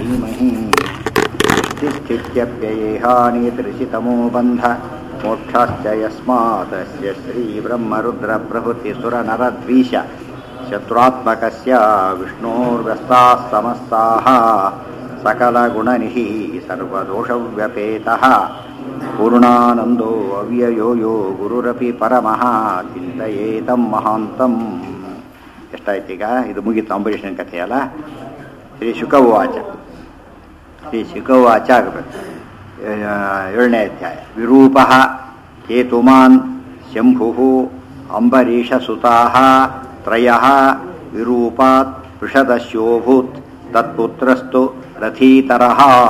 धीमहि तिष्ठित्यप्ययेहानीतृषितमो बन्ध मोक्षाश्च यस्मादस्य श्रीब्रह्मरुद्रप्रभृतिसुरनरद्वीष शत्रुत्मकस्य विष्णोर्व्यस्ताः समस्ताः सकलगुणनिः सर्वदोषव्यपेतः पूर्णानन्दो ಅವ್ಯಯೋ ಯೋ ಗುರುರಪಿ ಪರಮಃ ಚಿಂತೆಯೇತಂ ಮಹಾಂತಂ ಎಷ್ಟಾಯ್ತೀಗ ಇದು ಮುಗೀತು ಅಂಬರೀಷನ ಕಥೆಯಲ್ಲ ಶ್ರೀ ಶುಕವಾಚ ಶ್ರೀ ಶುಕವಾಚ ಆಗಬೇಕು ಏಳನೇ ಅಧ್ಯಾಯ ವಿರೂಪ ಕೇತುಮಾನ್ ಶಂಭು ಅಂಬರೀಷಸುತಾ ತ್ರಯ ವಿರೂಪಾತ್ ವೃಷದಸ್ಯೋಭೂತ್ ತತ್ಪುತ್ರಸ್ತು ರಥೀತರ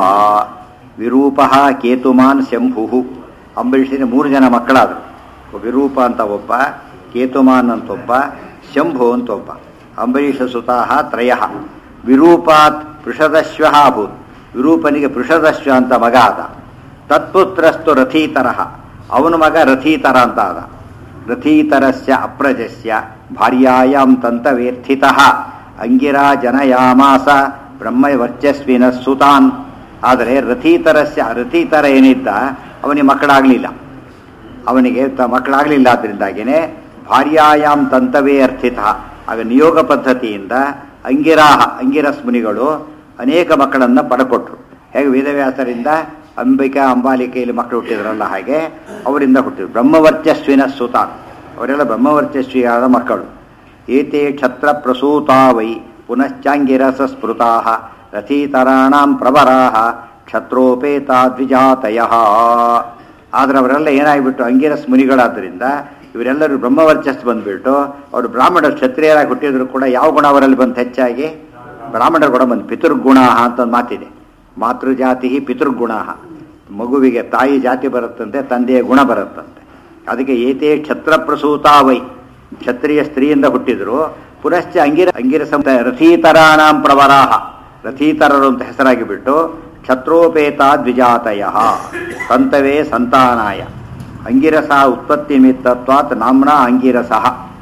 ವಿರೂಪ ಕೇತುಮಾನ್ ಶಂಭು ಅಂಬರೀಷನ ಮೂರು ಜನ ಮಕ್ಕಳಾದರು ವಿರೂಪ ಅಂತ ಒಬ್ಬ ಕೇತುಮಾನ್ ಅಂತ ಒಬ್ಬ ಶಂಭು ಅಂತ ಒಬ್ಬ ಅಂಬರೀಷ ಸುತಾಹ ತ್ರಯ ವಿರೂಪಾತ್ ಪೃಷದಶ್ವ ಅಭೂತ್ ವಿರೂಪನಿಗೆ ಪೃಷದಶ್ವ ಅಂತ ಮಗ ಆದ ತತ್ಪುತ್ರಸ್ತು ರಥೀತರ ಅವನ ಮಗ ರಥೀತರ ಅಂತ ಆದ ರಥೀತರಸ್ಯ ಅಪ್ರಜಸ್ಯ ಭಾರ್ಯಾಯಾಂ ತಂತವೇರ್ಥಿತ ಅಂಗಿರಾ ಜನಯಾಮಾಸ ಬ್ರಹ್ಮವರ್ಚಸ್ವಿನ ಸುತಾನ್ ಆದರೆ ರಥೀತರಸ್ಯ ರಥೀತರ ಏನಿದ್ದ ಅವನಿಗೆ ಮಕ್ಕಳಾಗಲಿಲ್ಲ ಅವನಿಗೆ ತ ಮಕ್ಕಳಾಗಲಿಲ್ಲ ಅದರಿಂದಾಗಿಯೇ ಭಾರ್ಯಾಯಾಮ್ ತಂತವೇ ಅರ್ಥಿತ ಆಗ ನಿಯೋಗ ಪದ್ಧತಿಯಿಂದ ಅಂಗಿರಾಹ ಅಂಗಿರಸ್ ಮುನಿಗಳು ಅನೇಕ ಮಕ್ಕಳನ್ನು ಪಡಕೊಟ್ರು ಹೇಗೆ ವೇದವ್ಯಾಸರಿಂದ ಅಂಬಿಕಾ ಅಂಬಾಲಿಕೆಯಲ್ಲಿ ಮಕ್ಕಳು ಹುಟ್ಟಿದ್ರಲ್ಲ ಹಾಗೆ ಅವರಿಂದ ಹುಟ್ಟಿದ್ರು ಬ್ರಹ್ಮವರ್ಚಸ್ವಿನ ಸುತ ಅವರೆಲ್ಲ ಬ್ರಹ್ಮವರ್ಚಸ್ವಿಯಾದ ಮಕ್ಕಳು ಏತೆ ಕ್ಷತ್ರ ಪ್ರಸೂತಾ ವೈ ಪುನಶ್ಚಾಂಗಿರಸ ಸ್ಮೃತಾ ರಥೀತರಾಣಾಂ ಪ್ರವರಾಹ ಕ್ಷತ್ರೋಪೇತಾ ದ್ವಿಜಾತಯ ಆದ್ರೆ ಅವರೆಲ್ಲ ಏನಾಗಿಬಿಟ್ಟು ಅಂಗಿರಸ್ ಮುನಿಗಳಾದ್ದರಿಂದ ಇವರೆಲ್ಲರೂ ಬ್ರಹ್ಮವರ್ಚಸ್ ಬಂದ್ಬಿಟ್ಟು ಅವರು ಬ್ರಾಹ್ಮಣ ಕ್ಷತ್ರಿಯರಾಗಿ ಹುಟ್ಟಿದ್ರು ಕೂಡ ಯಾವ ಗುಣ ಅವರಲ್ಲಿ ಬಂತು ಹೆಚ್ಚಾಗಿ ಬ್ರಾಹ್ಮಣರ ಗುಣ ಬಂದು ಪಿತೃಗುಣ ಅಂತ ಒಂದು ಮಾತಿದೆ ಮಾತೃಜಾತಿ ಪಿತೃಗುಣ ಮಗುವಿಗೆ ತಾಯಿ ಜಾತಿ ಬರುತ್ತಂತೆ ತಂದೆಯ ಗುಣ ಬರುತ್ತಂತೆ ಅದಕ್ಕೆ ಏತೇ ಕ್ಷತ್ರ ಪ್ರಸೂತಾ ವೈ ಕ್ಷತ್ರಿಯ ಸ್ತ್ರೀಯಿಂದ ಹುಟ್ಟಿದ್ರು ಪುನಶ್ಚ ಅಂಗಿರ ಅಂಗಿರಸ ರಥೀತರಾಣಾಂ ಪ್ರವರಾಹ ರಥೀತರರು ಅಂತ ಹೆಸರಾಗಿ ಬಿಟ್ಟು ಕ್ಷತ್ರೋಪೇತ ದ್ವಿಜಾತಯ ಸಂತವೇ ಸಂತಾನಾಯ ಅಂಗಿರಸ ಉತ್ಪತ್ತಿ ನಿಮಿತ್ತತ್ವಾತ್ ನಾಮ್ನ ಅಂಗಿರಸ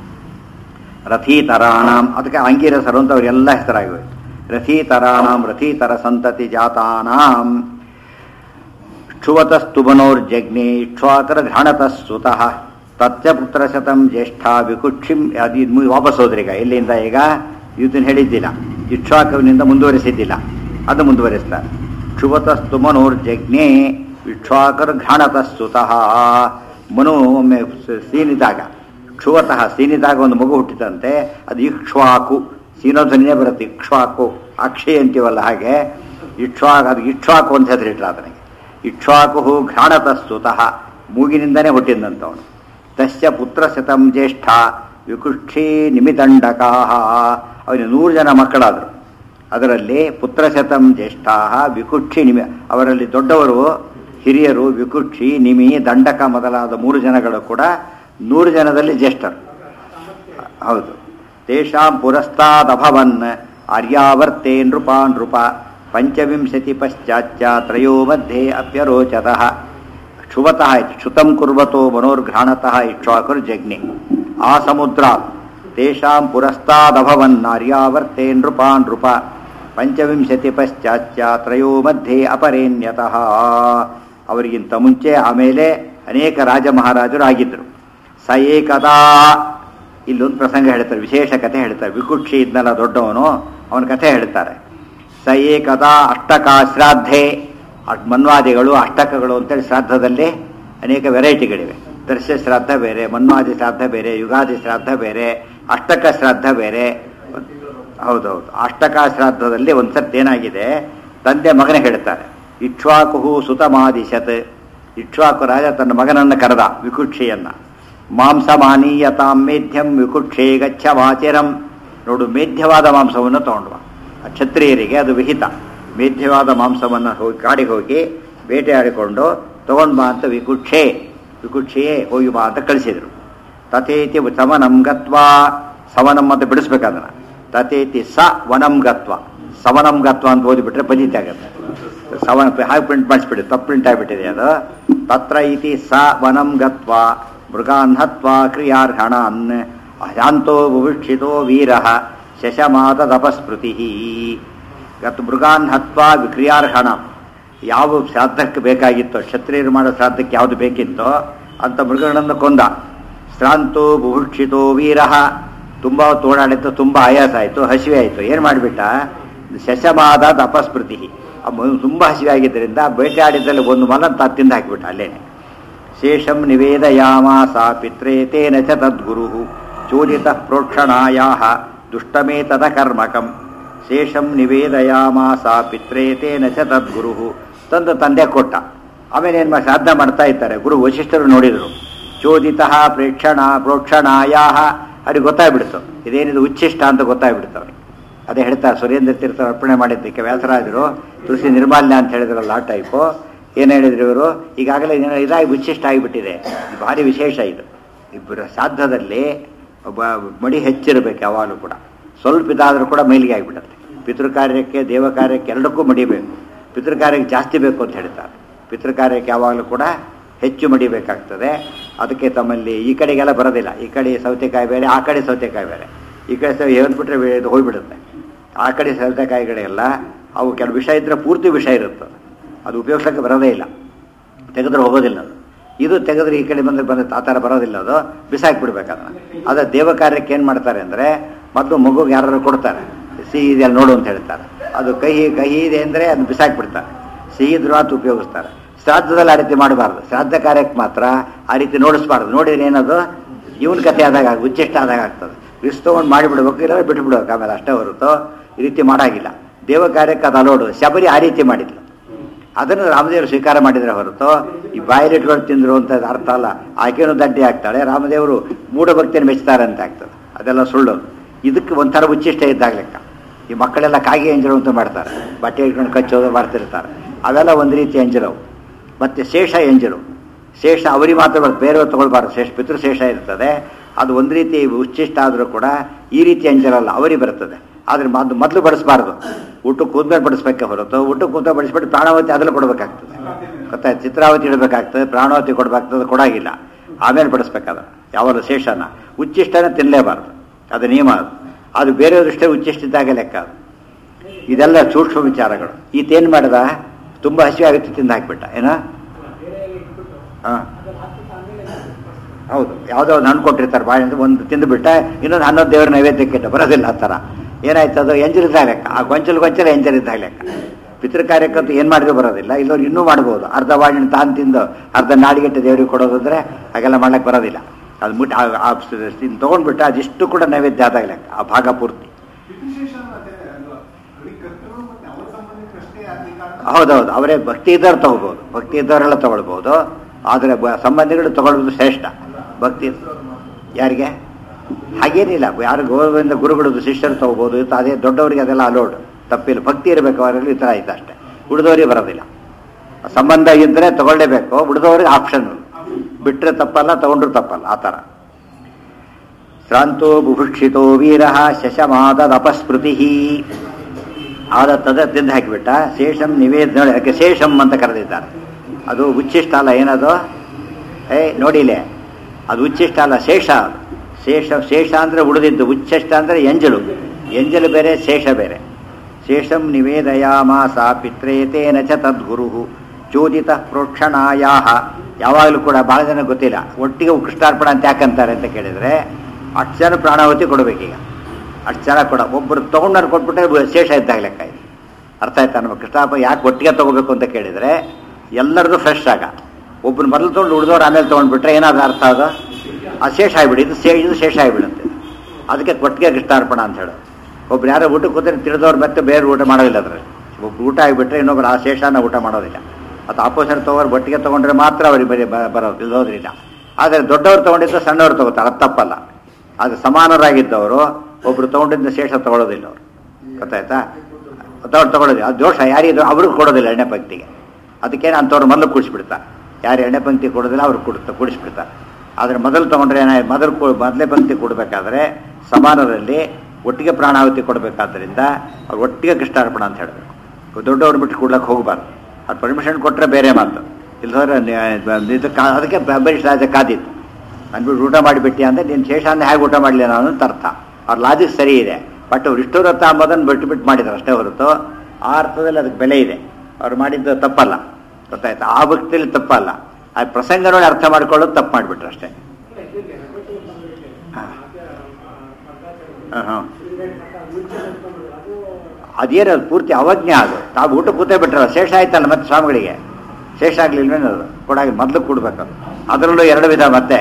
ರಥೀತರಾಣಾಂ ಅದಕ್ಕೆ ಅಂಗಿರಸರು ಅಂತ ಅವರೆಲ್ಲ ಹೆಸರಾಗಿ ಹೋಯ್ತು ರಥೀತರಾಣಾಂ ರಥೀತರ ಸಂತತಿ ಜಾತಾನಾಂ ಕ್ಷುವತಸ್ತುಬನೋರ್ಜಗ್ನೆ ಇಕ್ಷ್ವಾಕರ ಘಾಣತಃ ಸುತಃ ತತ್ಯ ಪುತ್ರ ಶತಂ ಜ್ಯೇಷ್ಠ ವಿಕುಕ್ಷಿಂ ಅದು ವಾಪಸ್ ಹೋದ್ರೀಗ ಎಲ್ಲಿಂದ ಈಗ ಇದನ್ನು ಹೇಳಿದ್ದಿಲ್ಲ ಇಕ್ಷ್ವಾಕವಿನಿಂದ ಮುಂದುವರಿಸಿದ್ದಿಲ್ಲ ಅದು ಮುಂದುವರಿಸ್ತಾರೆ ಕ್ಷುವತಸ್ತುಮನೋರ್ಜಜ್ಞೆ ಇಕ್ಷ್ವಾಕರ್ ಘಾಣತಃ ಸುತಃ ಮನು ಒಮ್ಮೆ ಸೀನಿದಾಗ ಕ್ಷುವತಃ ಸೀನಿದಾಗ ಒಂದು ಮಗು ಹುಟ್ಟಿತಂತೆ ಅದು ಇಕ್ಷ್ವಾಕು ಸೀನೋಧ್ವನಿಯೇ ಬರುತ್ತೆ ಇಕ್ಷ್ವಾಕು ಅಕ್ಷಯ ಅಂತೀವಲ್ಲ ಹಾಗೆ ಇಕ್ಷ್ವಾಕ್ ಅದು ಇಕ್ಷ್ವಾಕು ಅಂತ ಹೆಸರಿಟ್ರ ಆತನಿಗೆ ಇಕ್ಷ್ವಾಕು ಘಾಣತಃ ಸುತಃ ಮೂಗಿನಿಂದನೇ ಹುಟ್ಟಿದಂತವನು ತಸ್ಯ ಪುತ್ರ ಶತಂ ಜ್ಯೇಷ್ಠ ವಿಕುಕ್ಷಿ ನಿಮಿದಂಡಕಾ ಅವನಿಗೆ ನೂರು ಜನ ಮಕ್ಕಳಾದರು ಅದರಲ್ಲಿ ಪುತ್ರಶತಂ ಜ್ಯೇಷ್ಠ ವಿಕುಕ್ಷಿ ನಿಮಿ ಅವರಲ್ಲಿ ದೊಡ್ಡವರು ಹಿರಿಯರು ವಿಕುಕ್ಷಿ ನಿಮಿ ದಂಡಕ ಮೊದಲಾದ ಮೂರು ಜನಗಳು ಕೂಡ ನೂರು ಜನದಲ್ಲಿ ಜ್ಯೇಷ್ಠರು ಹೌದು ತೇಷಾಂ ಪುರಸ್ತಾದಭವನ್ ಆರ್ಯಾವರ್ತೆ ನೃಪಾ ನೃಪ ಪಂಚವಿಂಶತಿ ಪಶ್ಚಾಚ್ಚ ತ್ರಯೋ ಮಧ್ಯೆ ಅಪ್ಯರೋಚತಃ ಕ್ಷುವತಃ ಕ್ಷುತಂ ಕುರ್ವತೋ ಮನೋರ್ಘ್ರಾಣತಃ ಇಕ್ಷ್ವಾಕುರ್ ಜಗ್ನಿ ಆ ಸಮುದ್ರ ತೇಷಾಂ ಪುರಸ್ತಾದಭವನ್ ಆರ್ಯಾವರ್ತೆ ನೃಪಾ ನೃಪ ಪಂಚವಿಂಶತಿ ಪಶ್ಚಾಚ್ಚ ತ್ರಯೋ ಮಧ್ಯೆ ಅಪರೇಣ್ಯತಃ ಅವರಿಗಿಂತ ಮುಂಚೆ ಆಮೇಲೆ ಅನೇಕ ರಾಜ ಮಹಾರಾಜರು ಆಗಿದ್ದರು ಸ ಏಕದಾ ಇಲ್ಲೊಂದು ಪ್ರಸಂಗ ಹೇಳ್ತಾರೆ ವಿಶೇಷ ಕಥೆ ಹೇಳ್ತಾರೆ ವಿಕುಕ್ಷಿ ಇದ್ನಲ್ಲ ದೊಡ್ಡವನು ಅವನ ಕಥೆ ಹೇಳ್ತಾರೆ ಸ ಏಕದಾ ಅಷ್ಟಕ ಶ್ರಾದ್ಧೆ ಮನ್ವಾದಿಗಳು ಅಷ್ಟಕಗಳು ಅಂತೇಳಿ ಶ್ರಾದ್ದದಲ್ಲಿ ಅನೇಕ ವೆರೈಟಿಗಳಿವೆ ದರ್ಶ ಶ್ರಾದ್ದ ಬೇರೆ ಮನ್ವಾದಿ ಶ್ರಾದ್ದ ಬೇರೆ ಯುಗಾದಿ ಶ್ರಾದ್ದ ಬೇರೆ ಅಷ್ಟಕ ಶ್ರಾದ್ದ ಬೇರೆ ಹೌದೌದು ಅಷ್ಟಕ ಶ್ರಾದ್ದದಲ್ಲಿ ಒಂದ್ಸರ್ತಿ ಏನಾಗಿದೆ ತಂದೆ ಮಗನ ಹೇಳ್ತಾರೆ ಇಕ್ಷ್ವಾಕು ಸುತಮಾದಿಶತ್ ಇಕ್ಷ್ವಾಕು ರಾಜ ತನ್ನ ಮಗನನ್ನು ಕರೆದ ವಿಕುಕ್ಷಿಯನ್ನ ಮಾಂಸಮಾನೀಯತಾಂ ಮೇಧ್ಯಂ ವಿಕುಕ್ಷೇ ಗಚ್ಚ ವಾಚಿರಂ ನೋಡು ಮೇಧ್ಯವಾದ ಮಾಂಸವನ್ನು ತಗೊಂಡ್ವ ಕ್ಷತ್ರಿಯರಿಗೆ ಅದು ವಿಹಿತ ಮೇಧ್ಯವಾದ ಮಾಂಸವನ್ನು ಹೋಗಿ ಕಾಡಿಗೆ ಹೋಗಿ ಬೇಟೆಯಾಡಿಕೊಂಡು ತಗೊಂಡ್ ಬಾ ಅಂತ ವಿಕುಕ್ಷೆ ವಿಕುಕ್ಷೆಯೇ ಹೋಗಿ ಬಾ ಅಂತ ಕಳಿಸಿದ್ರು ತಥೇತಿ ಸಮನಂ ಗತ್ವಾ ಸವನಂ ಅಂತ ಬಿಡಿಸ್ಬೇಕದನ್ನ ತಥೇತಿ ಸ ವನಂ ಗತ್ವ ಸವನಂ ಗತ್ವ ಅಂತ ಓದಿಬಿಟ್ರೆ ಪಂಜಿತಿ ಆಗುತ್ತೆ ಸವನ ಹಾಗೆ ಪ್ರಿಂಟ್ ಮಾಡಿಸ್ಬಿಡಿ ತಪ್ಪು ಪ್ರಿಂಟ್ ಆಗಿಬಿಟ್ಟಿದೆ ಅದು ತತ್ರ ಇತಿ ಸ ವನಂ ಗತ್ವ ಮೃಗಾನ್ ಹತ್ವಾ ಕ್ರಿಯಾರ್ಹಣಾನ್ ಶಾಂತೋ ವಿವಕ್ಷಿತೋ ವೀರ ಶಶಮಾತದಪಸ್ಮೃತಿ ಇವತ್ತು ಮೃಗಾನ್ ಹತ್ವಾ ವಿಕ್ರಿಯಾರ್ಹಣ ಯಾವ ಶ್ರಾದ್ದಕ್ಕೆ ಬೇಕಾಗಿತ್ತೋ ಕ್ಷತ್ರಿಯರು ಮಾಡೋ ಶ್ರಾದ್ದಕ್ಕೆ ಯಾವುದು ಬೇಕಿತ್ತೋ ಅಂತ ಮೃಗಗಳನ್ನು ಕೊಂದ ಶ್ರಾಂತೋ ಬುಭುಕ್ಷಿತೋ ವೀರಃ ತುಂಬ ತೋಡಾಡಿತ್ತು ತುಂಬ ಆಯಾಸ ಆಯಿತು ಹಸಿವೆ ಆಯಿತು ಏನು ಮಾಡಿಬಿಟ್ಟ ಶಶಮಾದ ಅಪಸ್ಮೃತಿ ತುಂಬ ಹಸಿವೆ ಆಗಿದ್ದರಿಂದ ಬೇಟೆಯಾಡಿದ್ದಲ್ಲಿ ಒಂದು ಮಲ ತಾ ತಿಂದು ಹಾಕಿಬಿಟ್ಟ ಅಲ್ಲೇನೆ ಶೇಷಂ ನಿವೇದಯಾಮಾಸ ಪಿತ್ರೆ ತೇನ ಚ ತದ್ಗುರು ಚೋದಿತ ಪ್ರೋಕ್ಷಣಾಯಾ ದುಷ್ಟಮೇತದ ಕರ್ಮಕಂ ಶೇಷಂ ನಿವೇದಯಾಮಾಸ ಪಿತ್ರೆ ತೇನ ಚ ತದ್ಗುರು ತಂದು ತಂದೆ ಕೊಟ್ಟ ಆಮೇಲೆ ಏನು ಮಾಡಿ ಶ್ರಾದ್ದ ಮಾಡ್ತಾ ಇದ್ದಾರೆ ಗುರು ವಶಿಷ್ಠರು ನೋಡಿದರು ಚೋದಿತ ಪ್ರೇಕ್ಷಣ ಪ್ರೋಕ್ಷಣಾಯಾ ಅವ್ರಿಗೆ ಗೊತ್ತಾಗ್ಬಿಡ್ತು ಇದೇನಿದು ಉಚ್ಚಿಷ್ಟ ಅಂತ ಗೊತ್ತಾಗ್ಬಿಡ್ತು ಅವ್ರಿಗೆ ಅದೇ ಹೇಳ್ತಾರೆ ಸುರೇಂದ್ರ ತೀರ್ಥ ಅರ್ಪಣೆ ಮಾಡಿದ್ದಕ್ಕೆ ವ್ಯಾಸರಾಜರು ತುಳಸಿ ನಿರ್ಮಾಲ್ಯ ಅಂತ ಹೇಳಿದ್ರಲ್ಲ ಆ ಟೈಪು ಏನು ಹೇಳಿದ್ರು ಇವರು ಈಗಾಗಲೇ ಏನೋ ಇದಾಗಿ ಉಚ್ಚಿಷ್ಟ ಆಗಿಬಿಟ್ಟಿದೆ ಇದು ಭಾರಿ ವಿಶೇಷ ಇದು ಇಬ್ಬರ ಶ್ರಾದ್ದದಲ್ಲಿ ಒಬ್ಬ ಮಡಿ ಹೆಚ್ಚಿರಬೇಕು ಯಾವಾಗಲೂ ಕೂಡ ಸ್ವಲ್ಪ ಇದಾದರೂ ಕೂಡ ಮೈಲಿಗೆ ಆಗಿಬಿಡುತ್ತೆ ಪಿತೃಕಾರ್ಯಕ್ಕೆ ದೇವ ಕಾರ್ಯಕ್ಕೆ ಎರಡಕ್ಕೂ ಮಡಿಬೇಕು ಪಿತೃಕಾರ್ಯಕ್ಕೆ ಜಾಸ್ತಿ ಬೇಕು ಅಂತ ಹೇಳ್ತಾರೆ ಪಿತೃಕಾರ್ಯಕ್ಕೆ ಯಾವಾಗಲೂ ಕೂಡ ಹೆಚ್ಚು ಮಡಿಬೇಕಾಗ್ತದೆ ಅದಕ್ಕೆ ತಮ್ಮಲ್ಲಿ ಈ ಕಡೆಗೆಲ್ಲ ಬರೋದಿಲ್ಲ ಈ ಕಡೆ ಸೌತೆಕಾಯಿ ಬೇರೆ ಆ ಕಡೆ ಸೌತೆಕಾಯಿ ಬೇರೆ ಈ ಕಡೆ ಸೌ ಹೇಳ್ಬಿಟ್ರೆ ಇದು ಹೋಗ್ಬಿಡುತ್ತೆ ಆ ಕಡೆ ಸೌತೆಕಾಯಿಗಳೆಲ್ಲ ಅವು ಕೆಲವು ವಿಷ ಇದ್ದರೆ ಪೂರ್ತಿ ವಿಷ ಇರುತ್ತೆ ಅದು ಉಪಯೋಗಿಸೋಕ್ಕೆ ಬರೋದೇ ಇಲ್ಲ ತೆಗೆದ್ರೆ ಹೋಗೋದಿಲ್ಲ ಅದು ಇದು ತೆಗೆದ್ರೆ ಈ ಕಡೆ ಬಂದ್ರೆ ಬಂದ ಆ ಥರ ಬರೋದಿಲ್ಲ ಅದು ಬಿಸಾಕ್ಬಿಡ್ಬೇಕು ಅದನ್ನು ಅದ ದೇವ ಕಾರ್ಯಕ್ಕೆ ಏನು ಮಾಡ್ತಾರೆ ಅಂದರೆ ಮೊದಲು ಮಗುಗೆ ಯಾರು ಕೊಡ್ತಾರೆ ಸಿಹಿ ಇದೆಲ್ಲ ನೋಡು ಅಂತ ಹೇಳ್ತಾರೆ ಅದು ಕಹಿ ಕಹಿ ಇದೆ ಅಂದರೆ ಅದನ್ನು ಬಿಸಾಕ್ಬಿಡ್ತಾರೆ ಸಿಹಿ ದ್ರಾತ್ ಉಪಯೋಗಿಸ್ತಾರೆ ಶ್ರಾದ್ದದಲ್ಲಿ ಆ ರೀತಿ ಮಾಡಬಾರ್ದು ಶ್ರಾದ್ದ ಕಾರ್ಯಕ್ಕೆ ಮಾತ್ರ ಆ ರೀತಿ ನೋಡಿಸ್ಬಾರ್ದು ನೋಡಿದ್ರೆ ಏನದು ಇವನ್ ಕಥೆ ಆದಾಗ ಆಗ- ಉಚ್ಚಿಷ್ಟ ಆದಾಗ ಆಗ್ತದೆ ರಿಸ್ ತೊಗೊಂಡು ಮಾಡಿಬಿಡ್ಬೇಕು ಇಲ್ಲ ಬಿಟ್ಟು ಬಿಡ್ಬೇಕು ಆಮೇಲೆ ಅಷ್ಟೇ ಹೊರತು ಈ ರೀತಿ ಮಾಡಾಗಿಲ್ಲ ದೇವ ಕಾರ್ಯಕ್ಕೆ ಅದು ಅಲೋಡು ಶಬರಿ ಆ ರೀತಿ ಮಾಡಿದ್ಲು ಅದನ್ನು ರಾಮದೇವರು ಸ್ವೀಕಾರ ಮಾಡಿದ್ರೆ ಹೊರತು ಈ ಬಾಯಿಲಿಟ್ಕೊಂಡು ತಿಂದ್ರು ಅಂತ ಅರ್ಥ ಅಲ್ಲ ಆಕೆನೂ ದಡ್ಡಿ ಆಗ್ತಾಳೆ ರಾಮದೇವರು ಮೂಢಭಕ್ತಿಯನ್ನು ಮೆಚ್ತಾರೆ ಅಂತ ಆಗ್ತದೆ ಅದೆಲ್ಲ ಸುಳ್ಳು ಇದಕ್ಕೆ ಒಂಥರ ಉಚ್ಚಿಷ್ಟ ಇದ್ದಾಗ ಲೆಕ್ಕ ಈ ಮಕ್ಕಳೆಲ್ಲ ಕಾಗಿ ಎಂಜಲು ಅಂತ ಮಾಡ್ತಾರೆ ಬಟ್ಟೆ ಇಟ್ಕೊಂಡು ಕಚ್ಚೋದು ಮಾಡ್ತಿರ್ತಾರೆ ಅವೆಲ್ಲ ಒಂದು ರೀತಿ ಎಂಜಲವು ಮತ್ತು ಶೇಷ ಎಂಜಲು ಶೇಷ ಅವರಿಗೆ ಮಾತ್ರ ಬರ್ತದೆ ಬೇರೆಯವ್ರು ತಗೊಳ್ಬಾರ್ದು ಶೇಷ ಪಿತೃಶೇಷ ಇರ್ತದೆ ಅದು ಒಂದು ರೀತಿ ಉಚ್ಚಿಷ್ಟ ಆದರೂ ಕೂಡ ಈ ರೀತಿ ಅಂಜಲಲ್ಲ ಅವರಿಗೆ ಬರ್ತದೆ ಆದರೆ ಮೊದಲು ಮೊದಲು ಬಡಿಸ್ಬಾರ್ದು ಊಟಕ್ಕೆ ಕೂದ್ಮೇಲೆ ಬಡಿಸ್ಬೇಕೆ ಹೊರತು ಊಟಕ್ಕೆ ಕೂತ ಬಡಿಸ್ಬಿಟ್ಟು ಪ್ರಾಣಾವತಿ ಅದರಲ್ಲಿ ಕೊಡಬೇಕಾಗ್ತದೆ ಗೊತ್ತಾಯ್ತು ಚಿತ್ರಾವತಿ ಇಡಬೇಕಾಗ್ತದೆ ಪ್ರಾಣಾವತಿ ಕೊಡಬೇಕಾಗ್ತದೆ ಕೊಡಾಗಿಲ್ಲ ಆಮೇಲೆ ಬಡಿಸ್ಬೇಕಾದ ಯಾವಾಗಲೂ ಶೇಷನ ಉಚ್ಚಿಷ್ಟನ ತಿನ್ನಲೇಬಾರ್ದು ಅದು ನಿಯಮ ಅದು ಅದು ಬೇರೆ ದೃಷ್ಟಿ ಉಚ್ಚಿಷ್ಟಿದ್ದಾಗ ಲೆಕ್ಕ ಅದು ಇದೆಲ್ಲ ಸೂಕ್ಷ್ಮ ವಿಚಾರಗಳು ಈತೇನು ಮಾಡ್ದ ತುಂಬ ಹಸಿವೆ ಆಗುತ್ತೆ ತಿಂದು ಹಾಕ್ಬಿಟ್ಟ ಏನ ಹಾಂ ಹೌದು ಯಾವುದೋ ಒಂದು ಹಣ್ಣು ಕೊಟ್ಟಿರ್ತಾರೆ ಬಾಳೆ ಅಂತ ಒಂದು ತಿಂದುಬಿಟ್ಟ ಇನ್ನೊಂದು ಹನ್ನೊಂದು ದೇವರ ನೈವೇದ್ಯಕ್ಕೆ ಇಟ್ಟ ಬರೋದಿಲ್ಲ ಆ ಥರ ಏನಾಯ್ತು ಅದು ಎಂಜಲಿದ್ದಾಗ ಲೆಕ್ಕ ಆ ಗೊಂಚಲು ಗೊಂಚಲು ಎಂಜಲಿದ್ದಾಗ ಲೆಕ್ಕ ಪಿತೃ ಕಾರ್ಯಕ್ಕಂತೂ ಏನು ಮಾಡಿದ್ರು ಬರೋದಿಲ್ಲ ಇಲ್ಲವ್ರು ಇನ್ನೂ ಮಾಡ್ಬೋದು ಅರ್ಧ ಬಾಳೆಹಣ್ಣು ತಾನು ತಿಂದು ಅರ್ಧ ನಾಡಿಗೆಟ್ಟು ದೇವರಿಗೆ ಕೊಡೋದಂದ್ರೆ ಹಾಗೆಲ್ಲ ಮಾಡ್ಲಿಕ್ಕೆ ಬರೋದಿಲ್ಲ ಅದು ಮುಟ್ಟಿ ಆ- ಆ ತೊಗೊಂಡ್ಬಿಟ್ಟು ಅದಿಷ್ಟು ಕೂಡ ನೈವೇದ್ಯ ಆದಾಗ ಲೆಕ್ಕ ಆ ಭಾಗ ಪೂರ್ತಿ ವಿಶೇಷ ಅದೇ ಅಲ್ವಾ ಬರೀ ಕರ್ತೃ ಮತ್ತೆ ಅವರ ಸಂಬಂಧಿಕರಷ್ಟೇ ಅಧಿಕಾರ ಹೌದೌದು ಅವರೇ ಭಕ್ತಿ ಇದ್ದವ್ರು ತಗೋಬಹುದು ಭಕ್ತಿ ಇದ್ದವರೆಲ್ಲ ತಗೊಳ್ಬಹುದು ಆದರೆ ಬ- ಸಂಬಂಧಿಗಳು ತಗೊಳ್ಳೋದು ಶ್ರೇಷ್ಠ ಭಕ್ತಿ ಯಾರಿಗೆ ಹಾಗೇನಿಲ್ಲ ಯಾರು ಗೌರವದಿಂದ ಗುರುಗಳದ್ದು ಶಿಷ್ಯರು ತಗೋಬಹುದು ಇದು ಅದೇ ದೊಡ್ಡವರಿಗೆ ಅದೆಲ್ಲ ಅಲೋಡ್ ತಪ್ಪಿಲ್ಲ ಭಕ್ತಿ ಇರಬೇಕು ಅವರಲ್ಲಿ ಈ ಥರ ಆಯ್ತು ಅಷ್ಟೇ ಉಳಿದವರಿಗೆ ಬರೋದಿಲ್ಲ ಸಂಬಂಧ ಇದ್ದರೆ ತಗೊಳ್ಳೇಬೇಕು ಉಳಿದವರಿಗೆ ಆಪ್ಷನ್ ಬಿಟ್ಟರೆ ತಪ್ಪಲ್ಲ ತಗೊಂಡ್ರು ತಪ್ಪಲ್ಲ ಆ ಥರ ಶ್ರಾಂತೋ ಬುಭುಕ್ಷಿತೋ ವೀರ ಶಶಮಾದದಪಸ್ಮೃತಿ ಆದ ತದ ತಿಂದು ಹಾಕಿಬಿಟ್ಟ ಶೇಷಂ ನಿವೇದ ನೋಡಿ ಅದಕ್ಕೆ ಶೇಷಂ ಅಂತ ಕರೆದಿದ್ದಾರೆ ಅದು ಉಚ್ಚಿಷ್ಟ ಅಲ್ಲ ಏನದು ಏ ನೋಡಿಲೆ ಅದು ಉಚ್ಚಿಷ್ಟ ಅಲ್ಲ ಶೇಷ ಅದು ಶೇಷ ಶೇಷ ಅಂದರೆ ಉಳಿದಿದ್ದು ಉಚ್ಚಿಷ್ಟ ಅಂದರೆ ಎಂಜಲು ಎಂಜಲು ಬೇರೆ ಶೇಷ ಬೇರೆ ಶೇಷಂ ನಿವೇದಯಾಮಾಸ ಪಿತ್ರೇತೇನ ಚ ತದ್ಗುರು ಚೋದಿತ ಪ್ರೋಕ್ಷಣಾಯಾ ಯಾವಾಗಲೂ ಕೂಡ ಬಹಳ ಜನ ಗೊತ್ತಿಲ್ಲ ಒಟ್ಟಿಗೆ ಕೃಷ್ಣಾರ್ಪಣ ಅಂತ ಯಾಕಂತಾರೆ ಅಂತ ಕೇಳಿದರೆ ಅಷ್ಟು ಜನ ಪ್ರಾಣಾವತಿ ಕೊಡಬೇಕೀಗ ಅಷ್ಟು ಜನ ಕೊಡ ಒಬ್ಬರು ತೊಗೊಂಡವ್ರು ಕೊಟ್ಬಿಟ್ರೆ ಶೇಷ ಇದ್ದಾಗ ಲೆಕ್ಕ ಇದು ಅರ್ಥ ಆಯ್ತಾ ನಮ್ಮ ಕೃಷ್ಣಾರ್ಪಣ ಯಾಕೆ ಒಟ್ಟಿಗೆ ತಗೋಬೇಕು ಅಂತ ಕೇಳಿದರೆ ಎಲ್ಲರದು ಫ್ರೆಶ್ ಆಗ ಒಬ್ಬರು ಮೊದಲು ತೊಗೊಂಡು ಉಳಿದವ್ರು ಆಮೇಲೆ ತೊಗೊಂಡ್ಬಿಟ್ರೆ ಏನಾದ್ರು ಅರ್ಥ ಅದು ಅದು ಶೇಷ ಆಗಿಬಿಡಿ ಇದು ಶೇ ಇದು ಶೇಷ ಆಗಿಬಿಡುತ್ತೆ ಅದಕ್ಕೆ ಒಟ್ಟಿಗೆ ಕೃಷ್ಣಾರ್ಪಣ ಅಂತ ಹೇಳೋದು ಒಬ್ರು ಯಾರೋ ಊಟಕ್ಕೆ ಕೂತ್ರೆ ತಿಳಿದವ್ರು ಮತ್ತೆ ಬೇರೆ ಊಟ ಮಾಡೋದಿಲ್ಲ ಅದ್ರಲ್ಲಿ ಒಬ್ರು ಊಟ ಆಗಿಬಿಟ್ರೆ ಇನ್ನೊಬ್ರು ಆ ಶೇಷನ ಊಟ ಮಾಡೋದಿಲ್ಲ ಅದು ಆಪೋಸಿಟ್ ತೊಗೊಂಡು ಒಟ್ಟಿಗೆ ತೊಗೊಂಡ್ರೆ ಮಾತ್ರ ಅವ್ರಿಗೆ ಬರೀ ಬ- ಬರೋದು ಇಲ್ಲೋದ್ರಿಲ್ಲ ಆದರೆ ದೊಡ್ಡವ್ರು ತೊಗೊಂಡಿದ್ದು ಸಣ್ಣವ್ರು ತೊಗೋತಾರೆ ಅದು ತಪ್ಪಲ್ಲ ಅದು ಸಮಾನರಾಗಿದ್ದವರು ಒಬ್ರು ತೊಗೊಂಡಿದ್ದ ಶೇಷ ತಗೊಳ್ಳೋದಿಲ್ಲ ಅವರು ಗೊತ್ತಾಯ್ತಾ ದೊಡ್ಡ ತಗೊಳ್ಳೋದಿಲ್ಲ ಅದು ದೋಷ ಯಾರಿದ್ರು ಅವ್ರಿಗೆ ಕೊಡೋದಿಲ್ಲ ಎಣ್ಣೆ ಪಂಕ್ತಿಗೆ ಅದಕ್ಕೇನು ಅಂಥವ್ರು ಮೊದಲು ಕುಡಿಸ್ಬಿಡ್ತಾರೆ ಯಾರು ಎಣ್ಣೆ ಪಂಕ್ತಿ ಕೊಡೋದಿಲ್ಲ ಅವ್ರು ಕುಡಿತ ಕುಡಿಸ್ಬಿಡ್ತಾರೆ ಆದರೆ ಮೊದಲು ತೊಗೊಂಡ್ರೆ ಏನಾಯ್ತು ಮೊದಲು ಕೊ ಮೊದಲೇ ಪಂಕ್ತಿ ಕೊಡಬೇಕಾದ್ರೆ ಸಮಾನರಲ್ಲಿ ಒಟ್ಟಿಗೆ ಪ್ರಾಣಾಹುತಿ ಕೊಡಬೇಕಾದ್ರಿಂದ ಅವ್ರು ಒಟ್ಟಿಗೆ ಕೃಷ್ಣಾರ್ಪಣ ಅಂತ ಹೇಳಬೇಕು ದೊಡ್ಡವ್ರು ಬಿಟ್ಟು ಕೊಡ್ಲಕ್ಕೆ ಹೋಗಬಾರ್ದು ಅದು ಪರ್ಮಿಷನ್ ಕೊಟ್ಟರೆ ಬೇರೆ ಮಾತು ಇಲ್ದವ್ರೆ ಇದು ಕಾ- ಅದಕ್ಕೆ ಅಂಬರೀಷ್ ರಾಜ ಕಾದಿತ್ತು ಅಂದ್ಬಿಟ್ಟು ಊಟ ಮಾಡಿಬಿಟ್ಟಿ ಅಂದರೆ ನೀನು ಶೇಷಾನ್ನ ಹೇಗೆ ಊಟ ಮಾಡಲಿ ಅನ್ನೋ ಅಂತ ಅರ್ಥ ಅವ್ರ ಲಾಜಿಕ್ ಸರಿ ಇದೆ ಬಟ್ ಅವ್ರು ಇಷ್ಟೋ ರಥ ಅಂಬೋದನ್ನು ಬಿಟ್ಟು ಬಿಟ್ಟು ಮಾಡಿದ್ರು ಅಷ್ಟೇ ಹೊರತು ಆ ಅರ್ಥದಲ್ಲಿ ಅದಕ್ಕೆ ಬೆಲೆ ಇದೆ ಅವ್ರು ಮಾಡಿದ್ದು ತಪ್ಪಲ್ಲ ಗೊತ್ತಾಯ್ತಾ ಆ ಭಕ್ತಿಯಲ್ಲಿ ತಪ್ಪಲ್ಲ ಆ ಪ್ರಸಂಗ ನೋಡಿ ಅರ್ಥ ಮಾಡ್ಕೊಳ್ಳೋದು ತಪ್ಪು ಮಾಡಿಬಿಟ್ರು ಅಷ್ಟೇ ಹಾಂ ಹಾಂ ಅದೇನು ಅದು ಪೂರ್ತಿ ಅವಜ್ಞೆ ಅದು ತಾವು ಊಟ ಕೂತೇ ಬಿಟ್ರಲ್ಲ ಶೇಷ ಆಯ್ತಲ್ಲ ಮತ್ತೆ ಸ್ವಾಮಿಗಳಿಗೆ ಶೇಷ ಆಗ್ಲಿಲ್ವೇನು ಅದು ಕೊಡಾಗಿ ಮೊದಲು ಕೊಡ್ಬೇಕು ಅದು ಅದರಲ್ಲೂ ಎರಡು ವಿಧ ಮತ್ತೆ